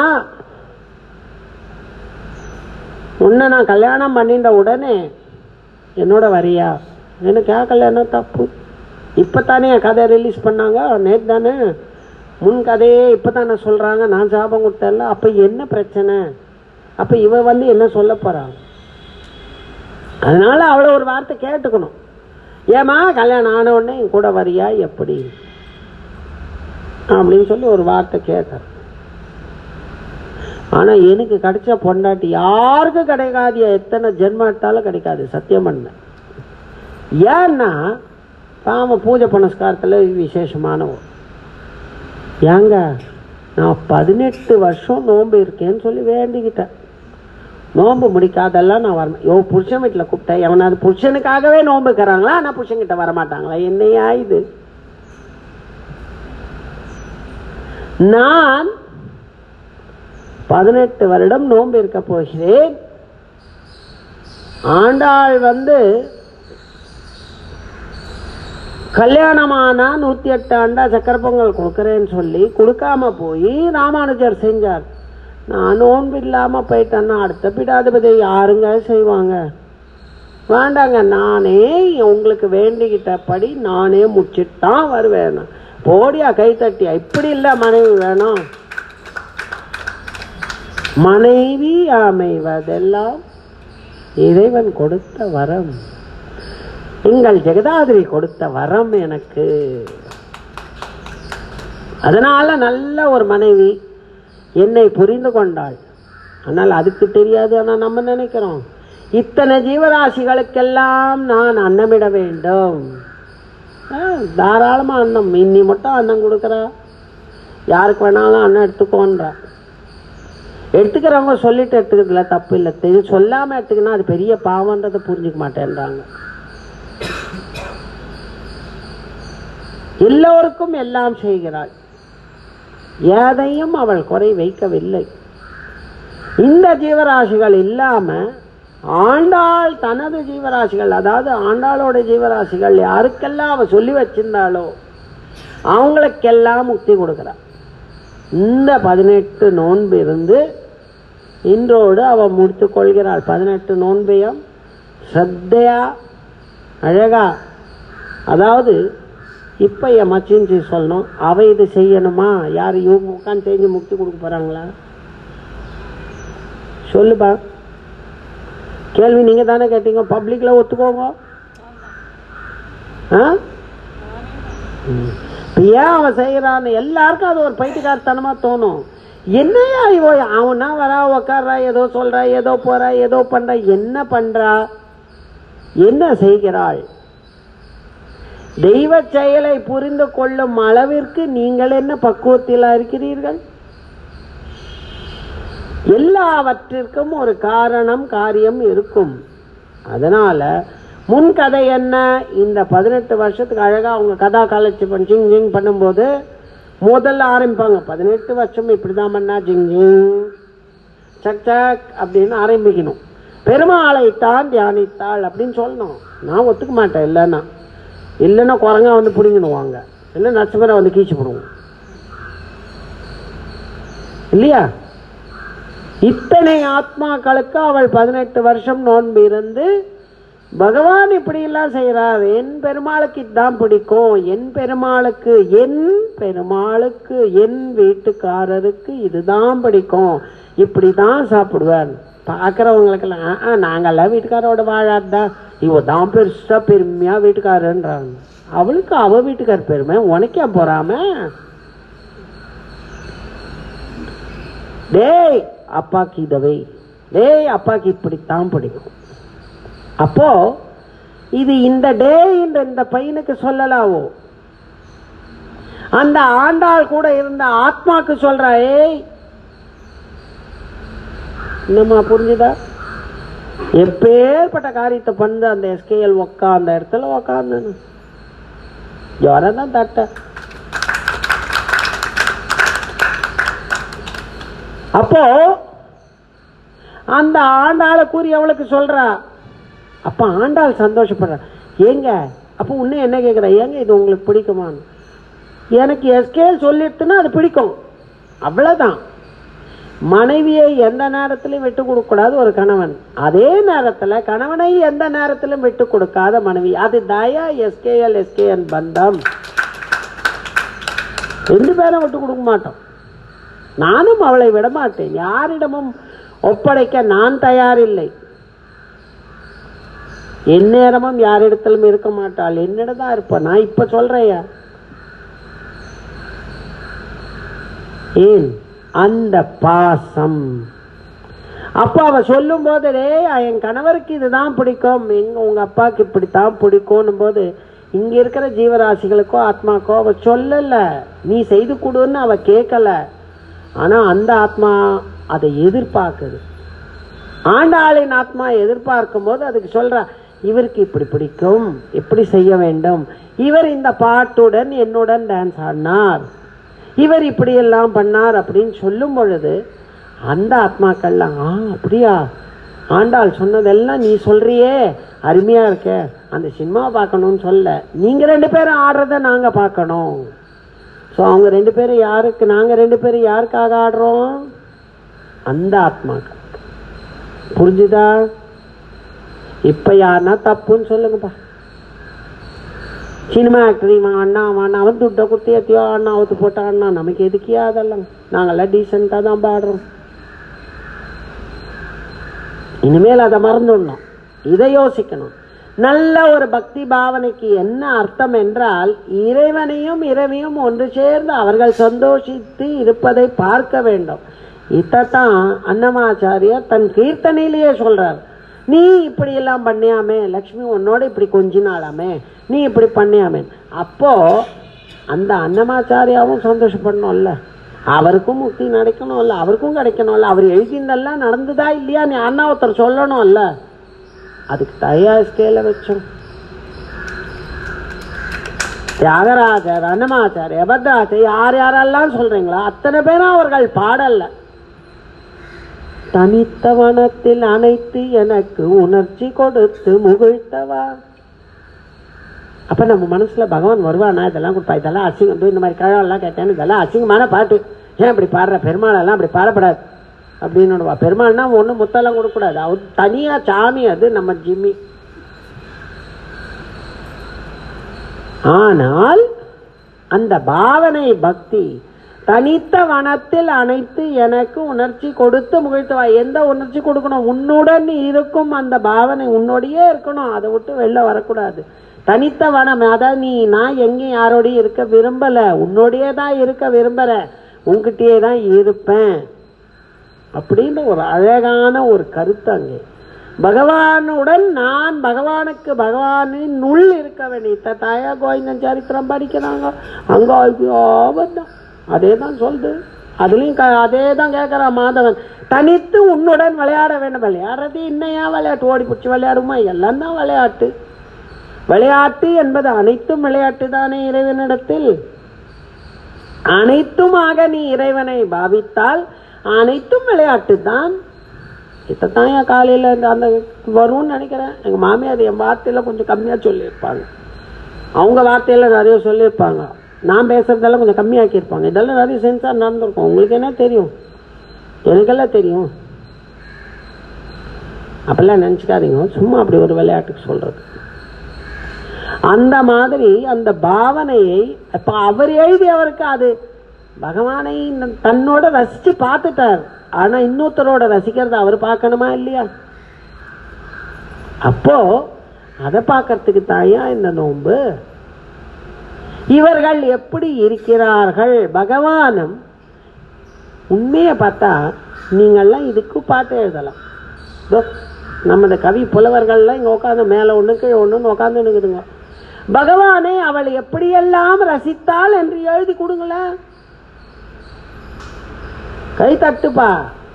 உன்னை நான் கல்யாணம் பண்ணிட்ட உடனே என்னோட வரியா எனக்கு ஏன் கல்யாணம் தப்பு இப்போத்தானே என் கதை ரிலீஸ் பண்ணாங்க நேற்று தானே முன் கதையே இப்போ தானே சொல்கிறாங்க நான் சாபம் கொடுத்தேன்ல அப்போ என்ன பிரச்சனை அப்போ இவ வந்து என்ன சொல்ல போகிறான் அதனால அவளை ஒரு வார்த்தை கேட்டுக்கணும் ஏமா கல்யாணம் ஆன உடனே என் கூட வரியா எப்படி அப்படின்னு சொல்லி ஒரு வார்த்தை கேட்கறேன் ஆனா எனக்கு கிடைச்ச பொண்டாட்டி யாருக்கும் கிடைக்காது எத்தனை ஜென்மம் எடுத்தாலும் கிடைக்காது சத்தியம் பண்ண ஏன்னா பாம பூஜை புனஸ்காரத்துல விசேஷமானவ ஏங்க நான் பதினெட்டு வருஷம் நோன்பு இருக்கேன்னு சொல்லி வேண்டிக்கிட்டேன் நோன்பு முடிக்காதெல்லாம் நான் வரேன் யோ புருஷன் வீட்டில் கூப்பிட்டேன் எவனாவது புருஷனுக்காகவே நோன்புக்கிறாங்களா ஆனால் புருஷன்கிட்ட வரமாட்டாங்களா என்னையா இது நான் பதினெட்டு வருடம் நோன்பு இருக்க போகிறேன் ஆண்டாள் வந்து கல்யாணமானா நூத்தி எட்டு ஆண்டா சக்கரை பொங்கல் கொடுக்கறேன்னு சொல்லி கொடுக்காம போய் ராமானுஜர் செஞ்சார் நான் நோன்பு இல்லாம போயிட்டேன்னா அடுத்த பீடாதிபதி யாருங்க செய்வாங்க வேண்டாங்க நானே உங்களுக்கு வேண்டிக்கிட்டபடி நானே முடிச்சுட்டான் வருவேன் போடியா கைத்தட்டியா இப்படி இல்லை மனைவி வேணும் மனைவி அமைவதெல்லாம் இறைவன் கொடுத்த வரம் எங்கள் ஜெகதாதிரி கொடுத்த வரம் எனக்கு அதனால நல்ல ஒரு மனைவி என்னை புரிந்து கொண்டாள் ஆனால் அதுக்கு தெரியாது ஆனால் நம்ம நினைக்கிறோம் இத்தனை ஜீவராசிகளுக்கெல்லாம் நான் அன்னமிட வேண்டும் ஆ, தாராளமா அன்னம் இன்னி மட்டும் அன்னம் கொடுக்குறா யாருக்கு வேணாலும் அன்னம் எடுத்துக்கோன்றா எடுத்துக்கிறவங்க சொல்லிட்டு எடுத்துக்கிறதுல தப்பு இல்லை தெரியும் சொல்லாமல் எடுத்துக்கினா அது பெரிய பாவன்றதை புரிஞ்சுக்க மாட்டேன்றாங்க எல்லோருக்கும் எல்லாம் செய்கிறாள் எதையும் அவள் குறை வைக்கவில்லை இந்த ஜீவராசிகள் இல்லாம ஆண்டாள் தனது ஜீவராசிகள் அதாவது ஆண்டாளோட ஜீவராசிகள் யாருக்கெல்லாம் அவ சொல்லி வச்சிருந்தாளோ அவங்களுக்கெல்லாம் முக்தி கொடுக்குறா இந்த பதினெட்டு நோன்பு இருந்து இன்றோடு அவ முடித்து கொள்கிறாள் பதினெட்டு நோன்பையும் ஸ்ரத்தையா அழகா அதாவது இப்போ என் மச்சின்சி சொல்லணும் அவ இது செய்யணுமா யார் இவங்க உட்காந்து செஞ்சு முக்தி கொடுக்க போறாங்களா சொல்லுப்பா கேள்வி நீங்க தானே கேட்டீங்க பப்ளிக்ல ஒத்துக்கோங்க ஆ ம். இப்ப ஏன் அவன் செய்யறான்னு எல்லாருக்கும் அது ஒரு பைத்தியக்காரத்தனமா தோணும் என்னையா இவ அவனா வரா உக்காடுறா ஏதோ சொல்றா ஏதோ போறா ஏதோ பண்றா என்ன பண்றா என்ன செய்கிறாள் தெய்வ செயலை புரிந்து கொள்ளும் அளவிற்கு நீங்கள் என்ன பக்குவத்தில் இருக்கிறீர்கள் எல்லாவற்றிற்கும் ஒரு காரணம் காரியம் இருக்கும் அதனால முன் கதை என்ன இந்த பதினெட்டு வருஷத்துக்கு அழகா அவங்க கதா காலட்சேபம் ஜிங் ஜிங் பண்ணும்போது முதல்ல ஆரம்பிப்பாங்க பதினெட்டு வருஷம் இப்படிதான் பண்ணா ஜிங் ஜிங் சக் சக் அப்படின்னு ஆரம்பிக்கணும் பெருமாளை தான் தியானித்தாள் அப்படின்னு சொல்லணும் நான் ஒத்துக்க மாட்டேன் இல்லைன்னா இல்லைன்னா குரங்கா வந்து பிடிங்கிடுவாங்க இல்லை நட்சத்திரம் வந்து கீச்சு போடுவோம் இல்லையா இத்தனை ஆத்மாக்களுக்கு அவள் பதினெட்டு வருஷம் நோன்பு இருந்து பகவான் இப்படி எல்லாம் செய்கிறார் என் பெருமாளுக்கு இதுதான் பிடிக்கும் என் பெருமாளுக்கு என் பெருமாளுக்கு என் வீட்டுக்காரருக்கு இதுதான் பிடிக்கும் இப்படி தான் சாப்பிடுவார் பார்க்குறவங்களுக்கெல்லாம் "ஆ, ஆ, நாங்கெல்லாம் வீட்டுக்காரோட வாழாதா இவ தான் பெருசா பெருமையா வீட்டுக்காரன்றாங்க அவளுக்கு அவ வீட்டுக்கார பெருமை உனக்கே போறாம டேய் அப்பாக்கு இதவை டேய் அப்பாக்கு இப்படித்தான் பிடிக்கும் அப்போ இது இந்த டே என்ற இந்த பையனுக்கு சொல்லலாவோ அந்த ஆண்டாள் கூட இருந்த ஆத்மாக்கு சொல்றா ஏய் என்னம்மா புரிஞ்சுதா எப்பேற்பட்ட காரியத்தை பண்ணு அந்த எஸ்கேஎல் உக்காந்த இடத்துல உக்காந்து ஜுரம் தான் தட்ட அப்போ அந்த ஆண்டாளை கூறி அவளுக்கு சொல்றா அப்ப ஆண்டாள் சந்தோஷப்படுறா ஏங்க அப்போ இன்னும் என்ன கேட்குறா ஏங்க இது உங்களுக்கு பிடிக்குமான்னு எனக்கு எஸ்கேல் சொல்லிட்டுன்னா அது பிடிக்கும் அவ்வளவுதான் மனைவியை எந்த நேரத்திலும் விட்டு கொடுக்கக்கூடாது ஒரு கணவன் அதே நேரத்துல கணவனை எந்த நேரத்திலும் விட்டு கொடுக்காத மனைவி அது தயா எஸ்கேஎல் எஸ்கேஎன் பந்தம் ரெண்டு பேரும் விட்டு கொடுக்க மாட்டோம் நானும் அவளை விட மாட்டேன் யாரிடமும் ஒப்படைக்க நான் தயாரில்லை எந்நேரமும் யாரிடத்திலும் இருக்க மாட்டாள் என்னிடம் தான் இருப்பேன் நான் இப்ப சொல்றேயா ஏன் அந்த பாசம் அப்ப அவ சொல்லும் போது "டேய், என் கணவருக்கு இதுதான் பிடிக்கும் எங்க உங்க அப்பாவுக்கு இப்படித்தான் பிடிக்கும்னும் போது இங்க இருக்கிற ஜீவராசிகளுக்கோ ஆத்மாக்கோ அவ சொல்லல நீ செய்து கொடுன்னு அவ கேட்கல ஆனா அந்த ஆத்மா அதை எதிர்பார்க்குது ஆண்டாளின் ஆத்மா எதிர்பார்க்கும் போது அதுக்கு சொல்ற இவருக்கு இப்படி பிடிக்கும் இப்படி செய்ய வேண்டும் இவர் இந்த பாட்டுடன் என்னுடன் டான்ஸ் ஆடினார் இவர் இப்படி எல்லாம் பண்ணார் அப்படின்னு சொல்லும் பொழுது அந்த ஆத்மாக்கள்லாம் ஆ அப்படியா ஆண்டாள் சொன்னதெல்லாம் நீ சொல்றியே அருமையா இருக்க அந்த சினிமா பார்க்கணும்னு சொல்ல நீங்க ரெண்டு பேரும் ஆடுறத நாங்க பார்க்கணும் ஸோ அவங்க ரெண்டு பேரும் யாருக்கு நாங்க ரெண்டு பேரும் யாருக்காக ஆடுறோம் அந்த ஆத்மாக்கள் புரிஞ்சுதா இப்ப யாருன்னா தப்புன்னு சொல்லுங்கப்பா சினிமா ஆக்டர் இவன் அண்ணா அவன் அண்ணா அவன் துட்டை குத்தி எத்தியோ அண்ணா அவுத்து போட்டா அண்ணா நமக்கு எதுக்கியா அதெல்லாம் நாங்கெல்லாம் டீசெண்டாக தான் பாடுறோம் இனிமேல் அதை மறந்துடணும் இதை யோசிக்கணும் நல்ல ஒரு பக்தி பாவனைக்கு என்ன அர்த்தம் என்றால் இறைவனையும் இறைவையும் ஒன்று சேர்ந்து அவர்கள் சந்தோஷித்து இருப்பதை பார்க்க வேண்டும் இதைத்தான் அன்னமாச்சாரியர் தன் கீர்த்தனையிலேயே சொல்றார் நீ இப்படி எல்லாம் பண்ணியாமே லக்ஷ்மி உன்னோட இப்படி கொஞ்சினாலாமே நீ இப்படி பண்ணியாமே அப்போ அந்த அன்னமாச்சாரியாவும் சந்தோஷப்படணும்ல அவருக்கும் முக்தி நடக்கணும்ல அவருக்கும் கிடைக்கணும்ல அவர் எழுதினதெல்லாம் நடந்ததா இல்லையா நீ அண்ணா ஒருத்தர் சொல்லணும்ல அதுக்கு தயா ஸ்கேல வச்சோம் தியாகராஜர் அன்னமாச்சாரிய பத்ராச்சர் யார் யாரெல்லாம் சொல்றீங்களோ அத்தனை பேரும் அவர்கள் பாடல்ல தனித்த வனத்தில் அனைத்து எனக்கு உணர்ச்சி கொடுத்து முகிழ்த்தவா அப்ப நம்ம மனசுல பகவான் வருவானா இதெல்லாம் கொடுப்பா இதெல்லாம் அசிங்கம் இதோ இந்த மாதிரி கழகம்லாம் கேட்டேன்னு இதெல்லாம் அசிங்கமான பாட்டு ஏன் இப்படி பாடுற பெருமாளெல்லாம் அப்படி பாடப்படாது அப்படின்னு பெருமாள்னா ஒன்றும் முத்தெல்லாம் கொடுக்கக்கூடாது அவர் தனியா சாமி அது நம்ம ஜிம்மி ஆனால் அந்த பாவனை பக்தி தனித்த வனத்தில் அனைத்து எனக்கு உணர்ச்சி கொடுத்து முகிழ்த்துவா எந்த உணர்ச்சி கொடுக்கணும் உன்னுடன் இருக்கும் அந்த பாவனை உன்னோடையே இருக்கணும் அதை விட்டு வெளில வரக்கூடாது தனித்த வனம் அதாவது நீ நான் எங்கேயும் யாரோடையும் இருக்க விரும்பல உன்னோடையே தான் இருக்க விரும்புற உன்கிட்டயே தான் இருப்பேன் அப்படின்னு ஒரு அழகான ஒரு கருத்து அங்கே பகவானுடன் நான் பகவானுக்கு பகவானின் உள் இருக்க வேண்டிய தாயா கோவிந்தன் சரித்திரம் படிக்கிறாங்க அங்க ஆபத்தம் அதே தான் சொல்லுது அதுலயும் க- அதே தான் கேட்கிறான் மாதவன் தனித்து உன்னுடன் விளையாட வேண்டும் விளையாடுறது இன்னையா விளையாட்டு ஓடி பிடிச்சி விளையாடுமா எல்லாம் தான் விளையாட்டு விளையாட்டு என்பது அனைத்தும் விளையாட்டு தானே இறைவனிடத்தில் அனைத்துமாக நீ இறைவனை பாவித்தால் அனைத்தும் விளையாட்டு தான் இதைத்தான் என் காலையில் இந்த அந்த வரும்னு நினைக்கிறேன் எங்கள் மாமியார் என் வார்த்தையில் கொஞ்சம் கம்மியாக சொல்லியிருப்பாங்க அவங்க வார்த்தையில் நிறைய சொல்லியிருப்பாங்க நான் பேசுறதெல்லாம் கொஞ்சம் கம்மியாக்கியிருப்பாங்க இதெல்லாம் நிறைய சென்சார் நடந்திருக்கும் உங்களுக்கு என்ன தெரியும் எனக்கெல்லாம் தெரியும் அப்பெல்லாம் நினச்சிக்காதீங்க சும்மா அப்படி ஒரு விளையாட்டுக்கு சொல்றது அந்த மாதிரி அந்த பாவனையை இப்ப அவர் எழுதி அவருக்கு அது பகவானை ந- தன்னோட ரசிச்சு பார்த்துட்டார் ஆனா இன்னொருத்தரோட ரசிக்கிறத அவர் பார்க்கணுமா இல்லையா அப்போ அதை பார்க்கறதுக்கு தாயா இந்த நோன்பு இவர்கள் எப்படி இருக்கிறார்கள் பகவானும் உண்மையை பார்த்தா நீங்கள்லாம் இதுக்கு பாட்டு எழுதலாம் இதோ, நமது கவி புலவர்கள்லாம் இங்க உட்காந்து மேல ஒண்ணு கீழே ஒண்ணுன்னு உட்காந்து நிற்குதுங்க பகவானை அவள் எப்படியெல்லாம் ரசித்தாள் என்று எழுதி கொடுங்களேன் கை தட்டுப்பா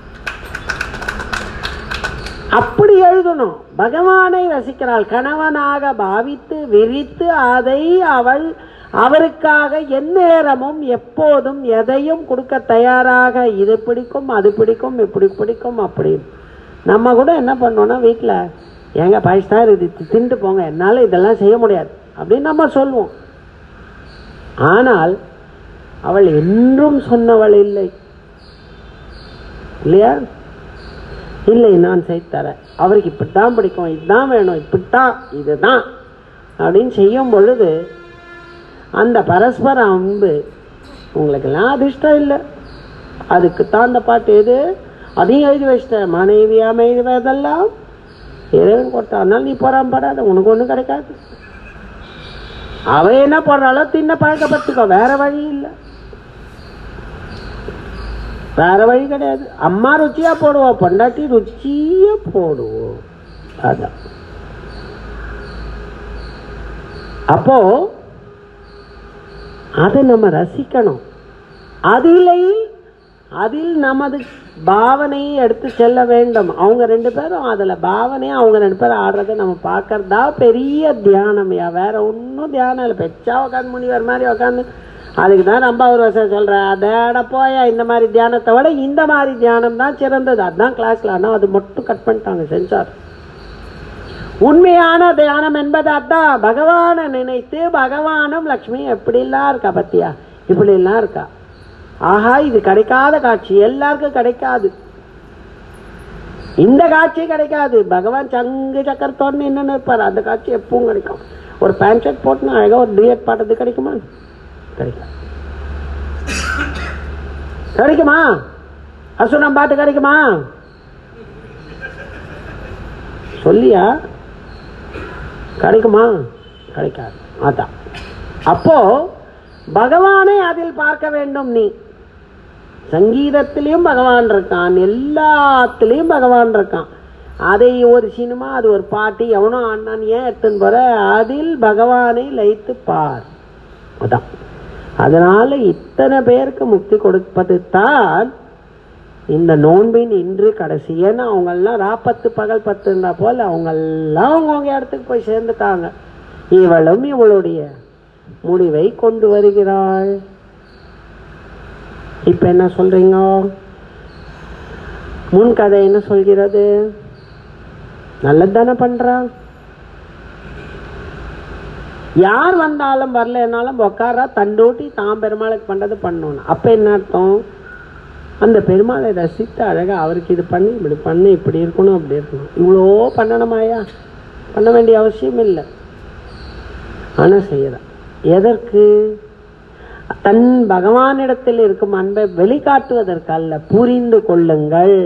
அப்படி எழுதணும் பகவானை ரசிக்கிறாள் கணவனாக பாவித்து விரித்து அதை அவள் அவருக்காக எந்நேரமும் எப்போதும் எதையும் கொடுக்க தயாராக இது பிடிக்கும் அது பிடிக்கும் இப்படி பிடிக்கும் அப்படி நம்ம கூட என்ன பண்ணோம்னா வீட்டில் ஏங்க பாய்ஸ்டா இது தி- தின்ட்டு போங்க என்னால் இதெல்லாம் செய்ய முடியாது அப்படின்னு நம்ம சொல்லுவோம் ஆனால் அவள் என்றும் சொன்னவள் இல்லை இல்லையா இல்லை நான் செய்து தரேன் அவருக்கு இப்படித்தான் பிடிக்கும் இதுதான் வேணும் இப்படித்தான் இதுதான் அப்படின்னு செய்யும் பொழுது அந்த பரஸ்பர அன்பு உங்களுக்கெல்லாம் அதிர்ஷ்டம் இல்லை அதுக்குத்தான் அந்த பாட்டு எது அதையும் எழுதி வச்சிட்டேன் மனைவி அமைவதெல்லாம் இறைவன் கொடுத்தா அதனால நீ பொறாமப்படாத உனக்கு ஒன்றும் கிடைக்காது அவ என்ன போடுறாளோ தின்ன பழக்கப்பட்டுக்கோ வேற வழி இல்லை வேற வழி கிடையாது அம்மா ருச்சியா போடுவோம் பொண்டாட்டி ருச்சியா போடுவோம் அதான் அப்போ அதை நம்ம ரசிக்கணும் அதிலே அதில் நமது பாவனையை எடுத்து செல்ல வேண்டும் அவங்க ரெண்டு பேரும் அதுல பாவனையை அவங்க ரெண்டு பேரும் ஆடுறதை நம்ம பார்க்கறதா பெரிய தியானம்யா வேற ஒன்றும் தியானம் இல்லை பெச்சா உட்காந்து முனிவர் மாதிரி உட்காந்து அதுக்கு தான் ரொம்ப ஒரு வருஷம் சொல்றேன் அதோட போயா இந்த மாதிரி தியானத்தை விட இந்த மாதிரி தியானம் தான் சிறந்தது அதுதான் கிளாஸ்ல ஆனால் அது மட்டும் கட் பண்ணிட்டாங்க சென்சார் உண்மையான தியானம் என்பது அதான் பகவானை நினைத்து பகவானும் லக்ஷ்மி எப்படிலாம் இருக்கா பத்தியா இப்படிலாம் இருக்கா ஆஹா இது கிடைக்காத காட்சி எல்லாருக்கும் கிடைக்காது இந்த காட்சி கிடைக்காது பகவான் சங்கு சக்கரத்தோடு என்னன்னு இருப்பார் அந்த காட்சி எப்பவும் கிடைக்கும் ஒரு பேண்ட் ஷர்ட் போட்டுனா அழகா ஒரு டிஎட் பாடுறது கிடைக்குமா கிடைக்கும் கிடைக்குமா அசுரம் பாட்டு கிடைக்குமா சொல்லியா கிடைக்குமா கிடைக்காது அதான் அப்போ பகவானை அதில் பார்க்க வேண்டும் நீ சங்கீதத்திலையும் பகவான் இருக்கான் எல்லாத்துலேயும் பகவான் இருக்கான் அதை ஒரு சினிமா அது ஒரு பாட்டு எவனோ அண்ணன் ஏன் எடுத்துன்னு போற அதில் பகவானை லயித்து பார் அதான் அதனால இத்தனை பேருக்கு முக்தி கொடுப்பது தான் இந்த நோன்பின் இன்று கடைசி ஏன்னா அவங்கெல்லாம் ராப்பத்து பகல் பத்துன்றா போல அவங்கெல்லாம் அவங்கவுங்க இடத்துக்கு போய் சேர்ந்துட்டாங்க இவளும் இவளுடைய முடிவை கொண்டு வருகிறாள் இப்ப என்ன சொல்றீங்க முன் கதை என்ன சொல்கிறது நல்லது தானே பண்றா யார் வந்தாலும் வரலனாலும் உக்காரா தண்டோட்டி தான் பெருமாளுக்கு பண்றது பண்ணணும் அப்ப என்ன அர்த்தம் அந்த பெருமாளை ரசித்து அழகா அவருக்கு இது பண்ணி இப்படி பண்ணி இப்படி இருக்கணும் அப்படி இருக்கணும் இவ்வளோ பண்ணணுமாயா பண்ண வேண்டிய அவசியம் இல்லை ஆனா செய்யலாம் எதற்கு தன் பகவானிடத்தில் இருக்கும் அன்பை வெளிக்காட்டுவதற்கு அல்ல புரிந்து கொள்ளுங்கள்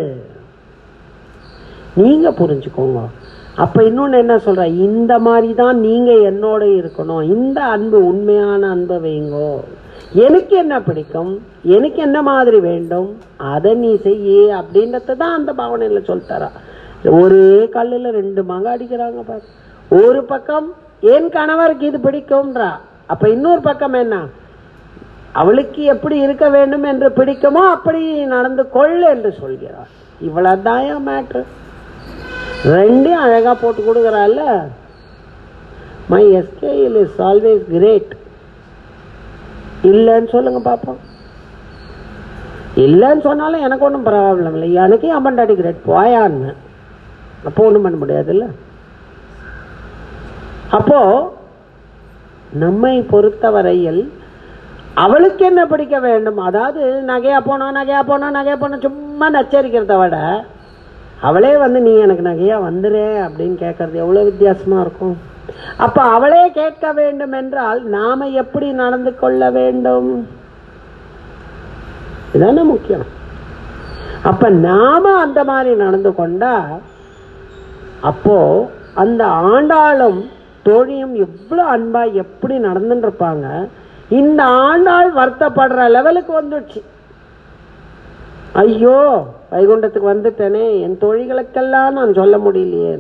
நீங்க புரிஞ்சுக்கோங்க அப்ப இன்னொன்னு என்ன சொல்ற இந்த மாதிரி தான் நீங்க என்னோட இருக்கணும் இந்த அன்பு உண்மையான அன்பை வைங்கோ எனக்கு என்ன பிடிக்கும் எனக்கு என்ன மாதிரி வேண்டும் அதை நீ செய்ய அப்படின்றத தான் அந்த பாவனையில சொல்லித்தரா ஒரே கல்லுல ரெண்டு மங்க அடிக்கிறாங்க பாரு ஒரு பக்கம் என் கணவருக்கு இது பிடிக்கும்ன்றா அப்ப இன்னொரு பக்கம் என்ன அவளுக்கு எப்படி இருக்க வேண்டும் என்று பிடிக்குமோ அப்படி நடந்து கொள் என்று சொல்கிறார் இவ்வளவுதான் மேட்ரு ரெண்டையும் அழகா போட்டு கொடுக்குறாள்ல my SKL is always great இல்லைன்னு சொல்லுங்க பாப்போம் இல்லைன்னு சொன்னாலும் எனக்கு ஒன்றும் ப்ராப்ளம் இல்லை எனக்கு என் பண்டாடி கிரேட் போயான்னு அப்போ ஒன்றும் பண்ண முடியாதுல்ல அப்போ நம்மை பொறுத்தவரையில் அவளுக்கு என்ன பிடிக்க வேண்டும் அதாவது நகையா போனோம் நகையா போனோம் நகையா போனோம் சும்மா நச்சரிக்கிறத விட அவளே வந்து நீ எனக்கு நகையா வந்துரு அப்படின்னு கேட்கறது எவ்வளவு வித்தியாசமா இருக்கும் அப்ப அவளே கேட்க வேண்டும் என்றால் நாம எப்படி நடந்து கொள்ள வேண்டும் இதானே முக்கியம் அப்ப நாம அந்த மாதிரி நடந்து கொண்டா அப்போ அந்த ஆண்டாளும் தோழியும் எவ்வளவு அன்பா எப்படி நடந்துட்டு இருப்பாங்க இந்த ஆண்டாள் வருத்தப்படுற லெவலுக்கு வந்துடுச்சு ஐயோ வைகுண்டத்துக்கு வந்துட்டேனே என் தோழிகளுக்கெல்லாம் நான் சொல்ல முடியலையே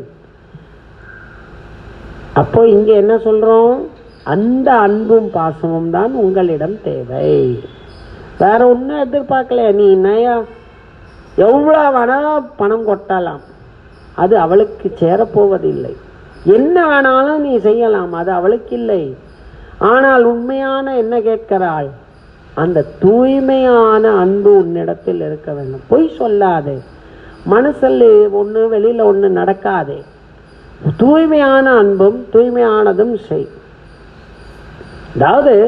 அப்போ இங்க என்ன சொல்றோம் அந்த அன்பும் பாசமும் தான் உங்களிடம் தேவை வேற ஒன்றும் எதிர்பார்க்கல நீ என்னையா எவ்வளவு வேணா பணம் கொட்டலாம் அது அவளுக்கு சேரப்போவதில்லை என்ன வேணாலும் நீ செய்யலாம் அது அவளுக்கு இல்லை ஆனால் உண்மையான என்ன கேட்கிறாள் அந்த தூய்மையான அன்பு உன்னிடத்தில் இருக்க வேண்டும் பொய் சொல்லாதே மனசில் ஒன்று வெளியில ஒன்று நடக்காதே தூய்மையான அன்பும் தூய்மையானதும் செய் அதாவது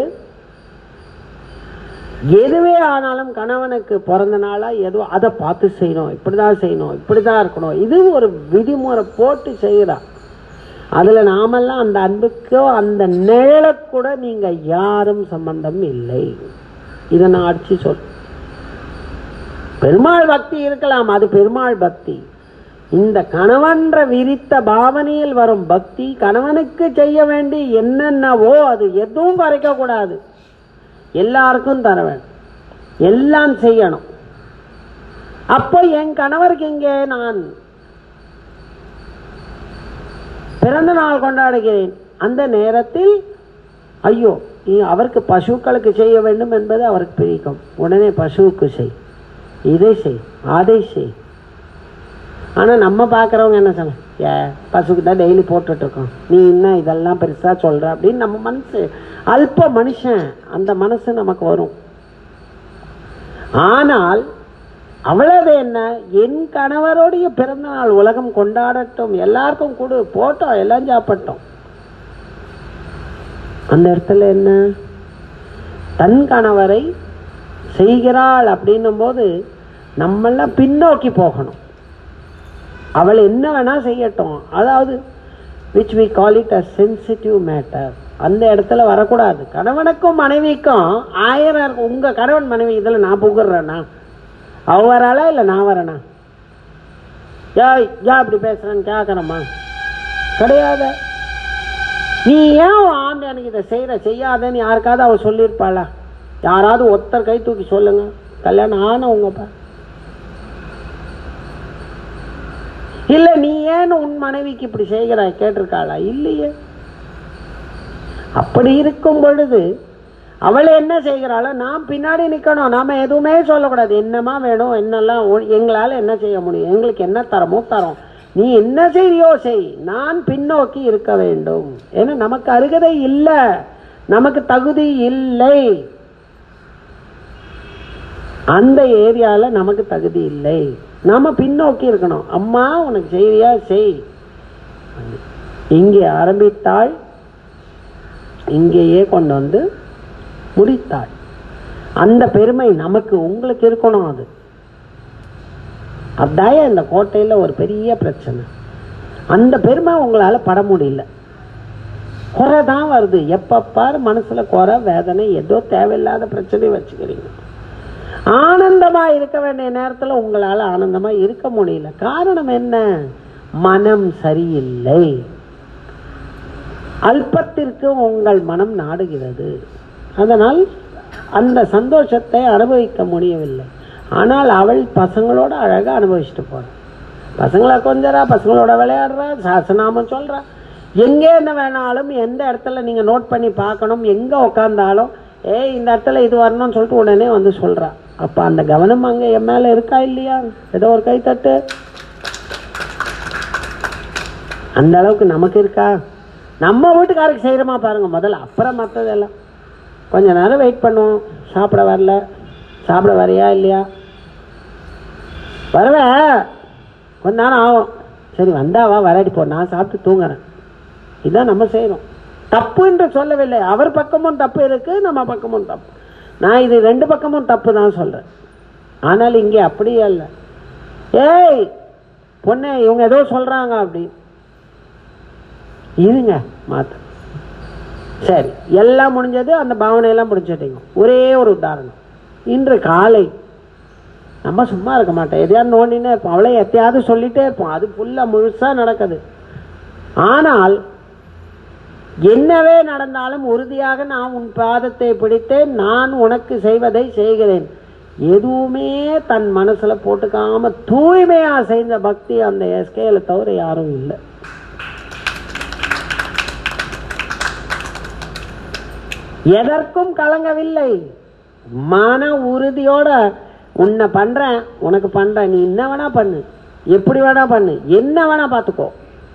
எதுவே ஆனாலும் கணவனுக்கு பிறந்த நாளா எதுவோ அதை பார்த்து செய்யணும் இப்படிதான் செய்யணும் இப்படிதான் இருக்கணும் இது ஒரு விதிமுறை போட்டு செய்யறா அதுல நாமெல்லாம் அந்த அன்புக்கோ அந்த நிழலுக்கூட நீங்க யாரும் சம்பந்தம் இல்லை இதை நான் அடிச்சு சொல் பெருமாள் பக்தி இருக்கலாம் அது பெருமாள் பக்தி இந்த கணவன்ற விரித்த பாவனையில் வரும் பக்தி கணவனுக்கு செய்ய வேண்டி என்னென்னவோ அது எதுவும் குறைக்க கூடாது எல்லாருக்கும் தர வேண்டும் எல்லாம் செய்யணும் அப்போ என் கணவருக்கு இங்கே நான் பிறந்த நாள் கொண்டாடுகிறேன் அந்த நேரத்தில் ஐயோ இ- அவருக்கு பசுக்களுக்கு செய்ய வேண்டும் என்பது அவருக்கு பிடிக்கும் உடனே பசுவுக்கு செய் இதை செய் அதை செய் ஆனா நம்ம பார்க்கறவங்க என்ன சொல்ல ஏ பசுக்கு தான் டெய்லி போட்டுட்டு இருக்கோம் நீ என்ன இதெல்லாம் பெருசா சொல்ற அப்படின்னு நம்ம மனசு அல்ப மனுஷன் அந்த மனசு நமக்கு வரும் ஆனால் அவ்வளவு என்ன என் கணவருடைய பிறந்த நாள் உலகம் கொண்டாடட்டும் எல்லாருக்கும் கொடு போட்டோம் எல்லாம் சாப்பிட்டோம் அந்த இடத்துல என்ன தன் கணவரை செய்கிறாள் அப்படின்னும் போது நம்மெல்லாம் பின்னோக்கி போகணும் அவள் என்ன வேணா செய்யட்டும் அதாவது which we call it a sensitive matter அந்த இடத்துல வரக்கூடாது கணவனுக்கும் மனைவிக்கும் ஆயிரம் இருக்கும் உங்க கணவன் மனைவி இதுல நான் புகுறேனா அவ வராளா இல்ல நான் வரேனா யா யா இப்படி பேசுறேன்னு கேட்கறமா கிடையாது நீ ஏன் உன் ஆண்டு எனக்கு இதை செய்யற செய்யாதன்னு யாருக்காவது அவ சொல்லியிருப்பாளா யாராவது ஒருத்தர் கை தூக்கி சொல்லுங்க கல்யாணம் ஆனவங்கப்பா இல்ல நீ ஏன் உன் மனைவிக்கு இப்படி செய்கிறாய் கேட்டிருக்காளா இல்லையே அப்படி இருக்கும் பொழுது அவள் என்ன செய்கிறாளோ நாம் பின்னாடி நிற்கணும் நாம எதுவுமே சொல்லக்கூடாது என்னமா வேணும் என்னெல்லாம் ஒ- எங்களால என்ன செய்ய முடியும் எங்களுக்கு என்ன தரமோ தரோம் நீ என்ன செய்யோ செய் நான் பின்னோக்கி இருக்க வேண்டும் ஏன்னா நமக்கு அருகதை இல்லை நமக்கு தகுதி இல்லை அந்த ஏரியால நமக்கு தகுதி இல்லை நாம பின்னோக்கி இருக்கணும் அம்மா உனக்கு செய்றியா செய் இங்கே ஆரம்பித்தாள் இங்கேயே கொண்டு வந்து முடித்தாள் அந்த பெருமை நமக்கு உங்களுக்கு இருக்கணும் அது அதான் இந்த கோட்டையில ஒரு பெரிய பிரச்சனை அந்த பெருமை உங்களால பட முடியல குறை தான் வருது எப்ப பாரு மனசுல குறை வேதனை ஏதோ தேவையில்லாத பிரச்சனை வச்சுக்கிறீங்க ஆனந்தமா இருக்க வேண்டிய நேரத்துல உங்களால ஆனந்தமா இருக்க முடியல காரணம் என்ன மனம் சரியில்லை அல்பத்திற்கு உங்கள் மனம் நாடுகிறது அதனால் அந்த சந்தோஷத்தை அனுபவிக்க முடியவில்லை ஆனால் அவள் பசங்களோட அழகா அனுபவிச்சுட்டு போறாள் பசங்களை கொஞ்சரா பசங்களோட விளையாடுறா சாசனாமம் சொல்றா எங்கே என்ன வேணாலும் எந்த இடத்துல நீங்க நோட் பண்ணி பார்க்கணும் எங்க உக்காந்தாலும் ஏய் இந்த இடத்துல இது வரணும்னு சொல்லிட்டு உடனே வந்து சொல்றா அப்ப அந்த கவனம் அங்க என் மேல இருக்கா இல்லையா ஏதோ ஒரு கைத்தட்டு அந்த அளவுக்கு நமக்கு இருக்கா நம்ம வீட்டுக்காரருக்கு செய்கிறோமா பாருங்க முதல்ல அப்புறம் மற்றதெல்லாம் கொஞ்ச நேரம் வெயிட் பண்ணுவோம் சாப்பிட வரல சாப்பிட வரையா இல்லையா வருவேன் கொஞ்ச நேரம் ஆகும் சரி வந்தாவா வராடி போ நான் சாப்பிட்டு தூங்குறேன் இதான் நம்ம செய்கிறோம் தப்பு என்று சொல்லவில்லை அவர் பக்கமும் தப்பு இருக்கு நம்ம பக்கமும் தப்பு நான் இது ரெண்டு பக்கமும் தப்பு தான் சொல்றேன் ஆனால் இங்கே அப்படியே இல்லை ஏய் பொண்ணே இவங்க ஏதோ சொல்றாங்க அப்படி இருங்க மாத்து சரி எல்லாம் முடிஞ்சது அந்த பாவனையெல்லாம் முடிச்சிட்டீங்க ஒரே ஒரு உதாரணம் இன்று காலை நம்ம சும்மா இருக்க மாட்டோம் எதையாவது நோண்டினே இருப்போம் அவளை எத்தையாவது சொல்லிட்டே இருப்போம் அது ஃபுல்லாக முழுசாக நடக்குது ஆனால் என்னவே நடந்தாலும் உறுதியாக நான் உன் பாதத்தை பிடித்தேன் நான் உனக்கு செய்வதை செய்கிறேன் எதுவுமே தன் மனசுல போட்டுக்காம தூய்மையா செய்த பக்தி அந்த எஸ்கேல தவிர யாரும் இல்லை எதற்கும் கலங்கவில்லை மன உறுதியோட உன்னை பண்றேன் உனக்கு பண்றேன் நீ என்ன வேணா பண்ணு எப்படி வேணா பண்ணு என்ன வேணா பார்த்துக்கோ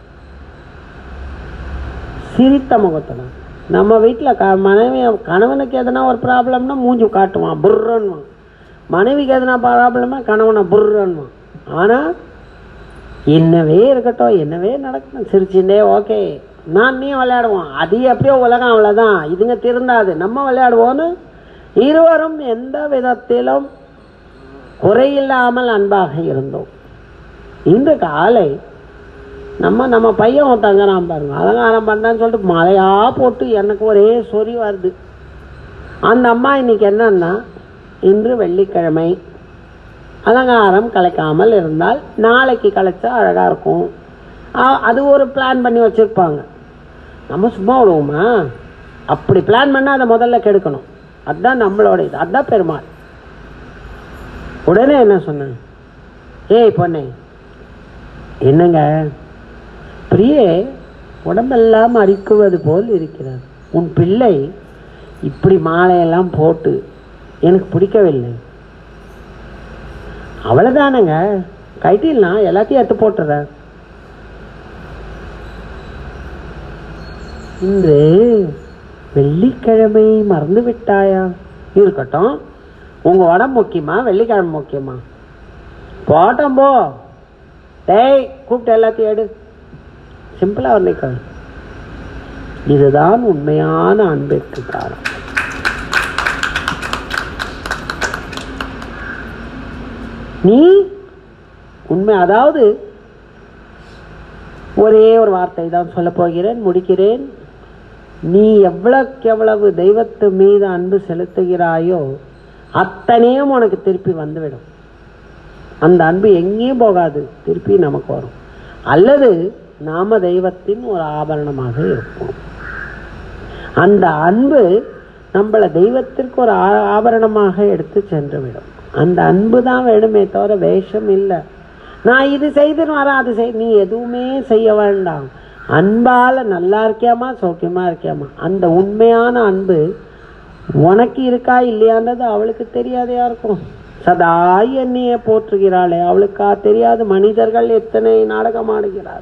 சிரித்த முகத்துல நம்ம வீட்டில் க மனைவி கணவனுக்கு எதனா ஒரு ப்ராப்ளம்னா மூஞ்சி காட்டுவான் புர்ரன்வான் மனைவிக்கு எதனா ப்ராப்ளம்னா கணவனை புர்ரன்வான் ஆனால் என்னவே இருக்கட்டும் என்னவே நடக்கட்டும் சிரிச்சுட்டே ஓகே நான் நீ விளையாடுவோம் அது எப்படியோ உலகம் அவ்வளோதான் இதுங்க திருந்தாது நம்ம விளையாடுவோன்னு இருவரும் எந்த விதத்திலும் குறையில்லாமல் அன்பாக இருந்தோம் இன்று காலை நம்ம நம்ம பையன் ஒருத்தங்கிறான் பாருங்க அலங்காரம் பண்ணான்னு சொல்லிட்டு மழையா போட்டு எனக்கு ஒரே சொறி வருது அந்த அம்மா இன்னைக்கு என்னன்னா இன்று வெள்ளிக்கிழமை அலங்காரம் கலைக்காமல் இருந்தால் நாளைக்கு கலைச்சா அழகா இருக்கும் ஆ- அது ஒரு பிளான் பண்ணி வச்சிருப்பாங்க நம்ம சும்மா விடுவோமா அப்படி பிளான் பண்ணா அதை முதல்ல கெடுக்கணும் அதுதான் நம்மளோட இது அதுதான் பெருமாள் உடனே என்ன சொன்னேன் ஏய் பொண்ணே என்னங்க பிரியே உடம்பெல்லாம் அரிக்குவது போல் இருக்கிறது உன் பிள்ளை இப்படி மாலையெல்லாம் போட்டு எனக்கு பிடிக்கவில்லை அவ்வளவுதானங்க கைட்டிலாம் எல்லாத்தையும் எடுத்து போட்டுறேன் இன்று வெள்ளிக்கிழமை மறந்து விட்டாயா இருக்கட்டும் உங்க உடம்பு முக்கியமா வெள்ளிக்கிழமை முக்கியமா போட்டோம் போ டேய் கூப்பிட்டு எல்லாத்தையும் எடு சிம்பிளா வர்ணிக்க இதுதான் உண்மையான அன்பிற்கு காரணம் நீ உண்மை அதாவது ஒரே ஒரு வார்த்தை தான் சொல்ல போகிறேன் முடிக்கிறேன் நீ எவ்வளவுக்கு எவ்வளவு தெய்வத்து மீது அன்பு செலுத்துகிறாயோ அத்தனையும் உனக்கு திருப்பி வந்துவிடும் அந்த அன்பு எங்கேயும் போகாது திருப்பி நமக்கு வரும் அல்லது நாம தெய்வத்தின் ஒரு ஆபரணமாக இருக்கும் அந்த அன்பு நம்மளை தெய்வத்திற்கு ஒரு ஆ- ஆபரணமாக எடுத்து சென்றுவிடும் அந்த அன்பு தான் வேணுமே தவிர வேஷம் இல்லை நான் இது செய்துன்னு வரேன் அது செய் நீ எதுவுமே செய்ய வேண்டாம் அன்பால நல்லா இருக்கியாமா சௌக்கியமா இருக்கியாமா அந்த உண்மையான அன்பு உனக்கு இருக்கா இல்லையான்றது அவளுக்கு தெரியாதையா இருக்கும் சதா என்னைய போற்றுகிறாளே அவளுக்கா தெரியாது மனிதர்கள் எத்தனை நாடகம் ஆடுகிறார்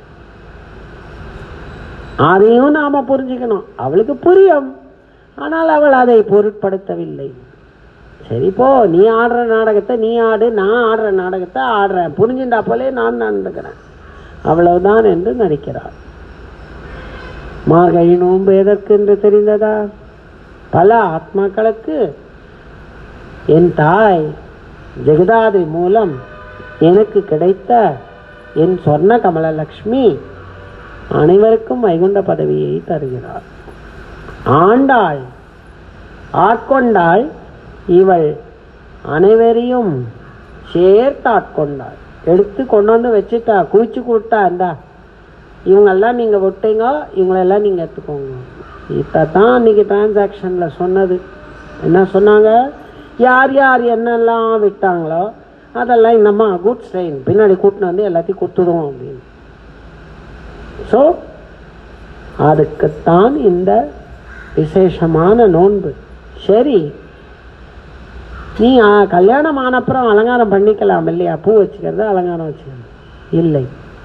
அதையும் நாம புரிஞ்சுக்கணும் அவளுக்கு புரியும் ஆனால் அவள் அதை பொருட்படுத்தவில்லை சரி போ நீ ஆடுற நாடகத்தை நீ ஆடு நான் ஆடுற நாடகத்தை ஆடுறேன் புரிஞ்சுட்டா போலே நான் நடந்துக்கிறேன் அவ்வளவுதான் என்று நடிக்கிறாள் மார்கழி நோன்பு எதற்கு என்று தெரிந்ததா பல ஆத்மாக்களுக்கு என் தாய் ஜெகதாதிரி மூலம் எனக்கு கிடைத்த என் சொர்ண கமலலக்ஷ்மி அனைவருக்கும் வைகுண்ட பதவியை தருகிறார் ஆண்டாள் ஆட்கொண்டாள் இவள் அனைவரையும் சேர்த்து ஆட்கொண்டாள் எடுத்து கொண்டு வந்து வச்சுட்டா குவிச்சு கொடுத்தா இந்தா இவங்கெல்லாம் நீங்கள் விட்டீங்க இவங்களெல்லாம் நீங்கள் எடுத்துக்கோங்க இப்போ தான் அன்றைக்கி டிரான்சாக்ஷனில் சொன்னது என்ன சொன்னாங்க யார் யார் என்னெல்லாம் விட்டாங்களோ அதெல்லாம் இன்னமா குட் ஸ்ட்ரெயின் பின்னாடி கூட்டின்னு வந்து எல்லாத்தையும் கொடுத்துடும் அப்படின்னு ஸோ அதுக்குத்தான் இந்த விசேஷமான நோன்பு சரி நீ ஆ, கல்யாணம் ஆனப்புறம் அலங்காரம் பண்ணிக்கலாம் இல்லையா பூ வச்சுக்கிறது அலங்காரம் வச்சுக்கிறது இல்லை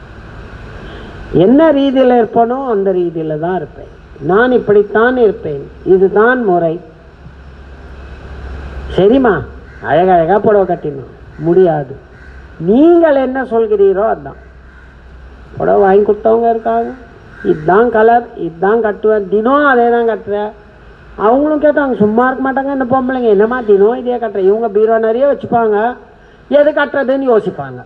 என்ன ரீதியில் இருப்பனோ அந்த ரீதியில் தான் இருப்பேன் நான் இப்படித்தான் இருப்பேன் இதுதான் முறை சரிம்மா அழகழகா புடவை கட்டிடணும் முடியாது நீங்கள் என்ன சொல்கிறீரோ அதான் புடவை வாங்கி கொடுத்தவங்க இருக்காங்க இதுதான் கலர் இதுதான் கட்டுவேன் தினம் அதே தான் கட்டுறேன் அவங்களும் கேட்டாங்க சும்மா இருக்க மாட்டாங்க இந்த பொம்பளைங்க என்னம்மா தினம் இதே கட்டுறேன் இவங்க பீரோ நிறைய வச்சுப்பாங்க எது கட்டுறதுன்னு யோசிப்பாங்க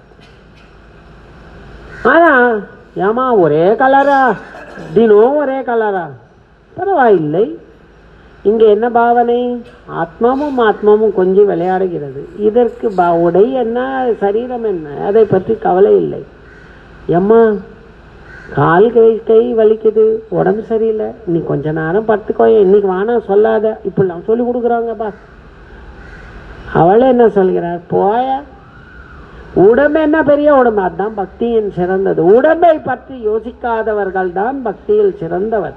ஆனா ஏமா ஒரே கலரா தினம் ஒரே கலரா பரவாயில்லை இங்கே என்ன பாவனை ஆத்மாவும் ஆத்மாவும் கொஞ்சம் விளையாடுகிறது இதற்கு பா உடை என்ன சரீரம் என்ன அதை பற்றி கவலை இல்லை எம்மா கால் கை கை வலிக்குது உடம்பு சரியில்லை நீ கொஞ்ச நேரம் படுத்துக்கோ இன்னைக்கு வேணாம் சொல்லாத இப்படிலாம் சொல்லி கொடுக்குறாங்கப்பா அவளே என்ன சொல்கிறார் போய உடம்பு என்ன பெரிய உடம்பு அதுதான் பக்தியின் சிறந்தது உடம்பை பற்றி யோசிக்காதவர்கள் தான் பக்தியில் சிறந்தவர்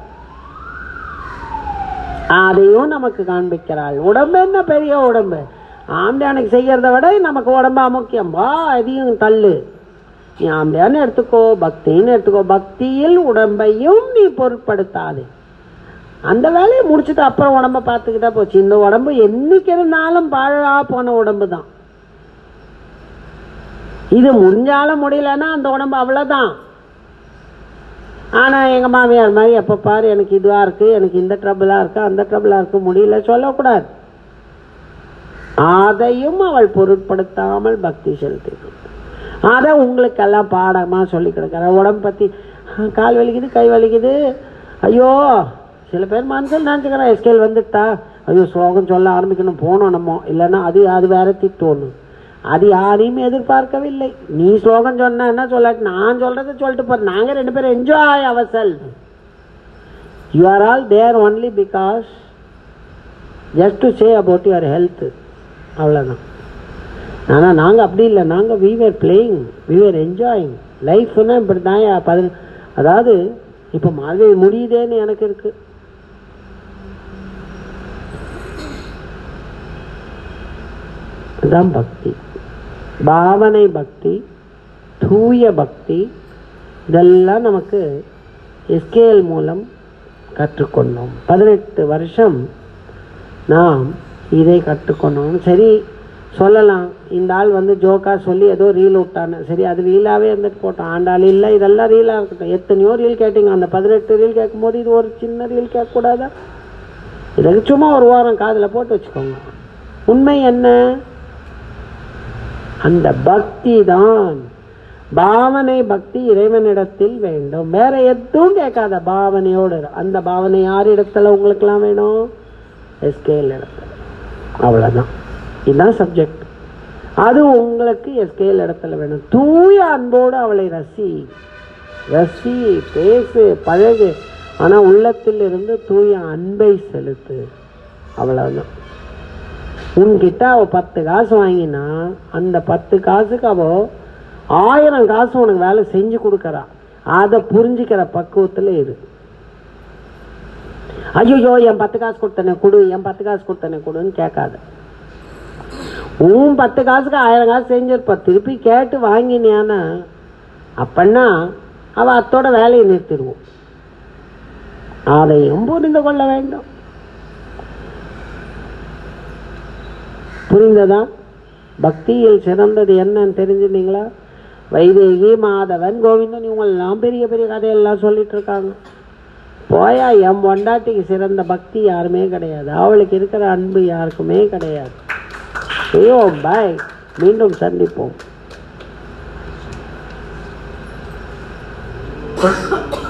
அதையும் நமக்கு காண்பிக்கிறாள் உடம்பு என்ன பெரிய உடம்பு ஆம்பியானுக்கு செய்யறத விட நமக்கு உடம்பா முக்கியம் வா அதையும் தள்ளு நீ ஆம்பியான்னு எடுத்துக்கோ பக்தின்னு எடுத்துக்கோ பக்தியில் உடம்பையும் நீ பொருட்படுத்தாதே அந்த வேலையை முடிச்சுட்டு அப்புறம் உடம்ப பார்த்துக்கிட்டா போச்சு இந்த உடம்பு என்னைக்கு இருந்தாலும் பாழா போன உடம்பு தான் இது முடிஞ்சாலும் முடியலன்னா அந்த உடம்பு அவ்வளவுதான் ஆனா எங்க மாமியார் மாதிரி எப்ப பாரு எனக்கு இதுவா இருக்கு எனக்கு இந்த ட்ரபிளா இருக்கு அந்த ட்ரபிளா இருக்கு முடியல சொல்லக்கூடாது அதையும் அவள் பொருட்படுத்தாமல் பக்தி செலுத்தினாள் அதை உங்களுக்கெல்லாம் பாடமா சொல்லி கொடுக்குற உடம்பு பத்தி "ஆ, கால் வலிக்குது கை வலிக்குது ஐயோ சில பேர் மனசில் நினச்சிக்கிறேன் எஸ்கேல் வந்துட்டா ஐயோ ஸ்லோகம் சொல்ல ஆரம்பிக்கணும் போனோம் நம்ம இல்லைன்னா அது அது வேற திட்டோணும் அது யாரையும் எதிர்பார்க்கவில்லை நீ ஸ்லோகம் சொன்ன என்ன சொல்லாட்டி நான் சொல்றதை சொல்லிட்டு போற நாங்க ரெண்டு பேரும் enjoy our self you are all there only because just to say about your health அவ்வளோதான் ஆனால் நாங்கள் அப்படி இல்லை நாங்கள் we were playing we were enjoying லைஃப்னா இப்படி தான் பதின அதாவது இப்போ மார்கழி முடியுதேன்னு எனக்கு இருக்கு இதுதான் பக்தி பாவனை பக்தி தூய பக்தி இதெல்லாம் நமக்கு எஸ்கேஎல் மூலம் கற்றுக்கொண்டோம் பதினெட்டு வருஷம் நாம் இதை கற்றுக்கொண்டோம் சரி சொல்லலாம் இந்த ஆள் வந்து ஜோக்கா சொல்லி ஏதோ ரீல் விட்டான்னு சரி அது ரீலாவே இருந்துட்டு போட்டோம் ஆண்டாள் இல்லை இதெல்லாம் ரீலாக இருக்கட்டும் எத்தனையோ ரீல் கேட்டீங்க அந்த பதினெட்டு ரீல் கேட்கும்போது இது ஒரு சின்ன ரீல் கேட்கக்கூடாதா இதுக்கு சும்மா ஒரு வாரம் காதில் போட்டு வச்சுக்கோங்க உண்மை என்ன அந்த பக்தி தான் பாவனை பக்தி இறைவனிடத்தில் வேண்டும் வேற எதுவும் கேட்காத பாவனையோடு இரு. அந்த பாவனை யார் இடத்துல உங்களுக்கெல்லாம் வேணும் எஸ்கேல் இடத்துல அவ்வளவுதான் இதுதான் சப்ஜெக்ட் அது உங்களுக்கு எஸ்கேல் இடத்துல வேணும் தூய அன்போடு அவளை ரசி ரசி பேசு பழகு ஆனால் உள்ளத்தில் இருந்து தூய அன்பை செலுத்து அவ்வளவுதான் உன்கிட்ட அவ பத்து காசு வாங்கினா அந்த பத்து காசுக்கு அவ ஆயிரம் காசு உனக்கு வேலை செஞ்சு கொடுக்கறா அதை புரிஞ்சுக்கிற பக்குவத்தில் இரு ஐயோ என் பத்து காசு கொடுத்தனே கொடு என் பத்து காசு கொடுத்தனே கொடுன்னு கேட்காத உன் பத்து காசுக்கு ஆயிரம் காசு செஞ்சிருப்ப திருப்பி கேட்டு வாங்கினியானா அப்பன்னா அவ அத்தோட வேலையை நிறுத்திடுவோம் அதையும் புரிந்து கொள்ள வேண்டும் புரிந்ததா பக்தியில் சிறந்தது என்னன்னு தெரிஞ்சுட்டீங்களா வைதேகி மாதவன் கோவிந்தன் இவங்கெல்லாம் பெரிய பெரிய கதையெல்லாம் சொல்லிட்டு இருக்காங்க போயா என் பொண்டாட்டிக்கு சிறந்த பக்தி யாருமே கிடையாது அவளுக்கு இருக்கிற அன்பு யாருக்குமே கிடையாது ஐயோ பாய் மீண்டும் சந்திப்போம்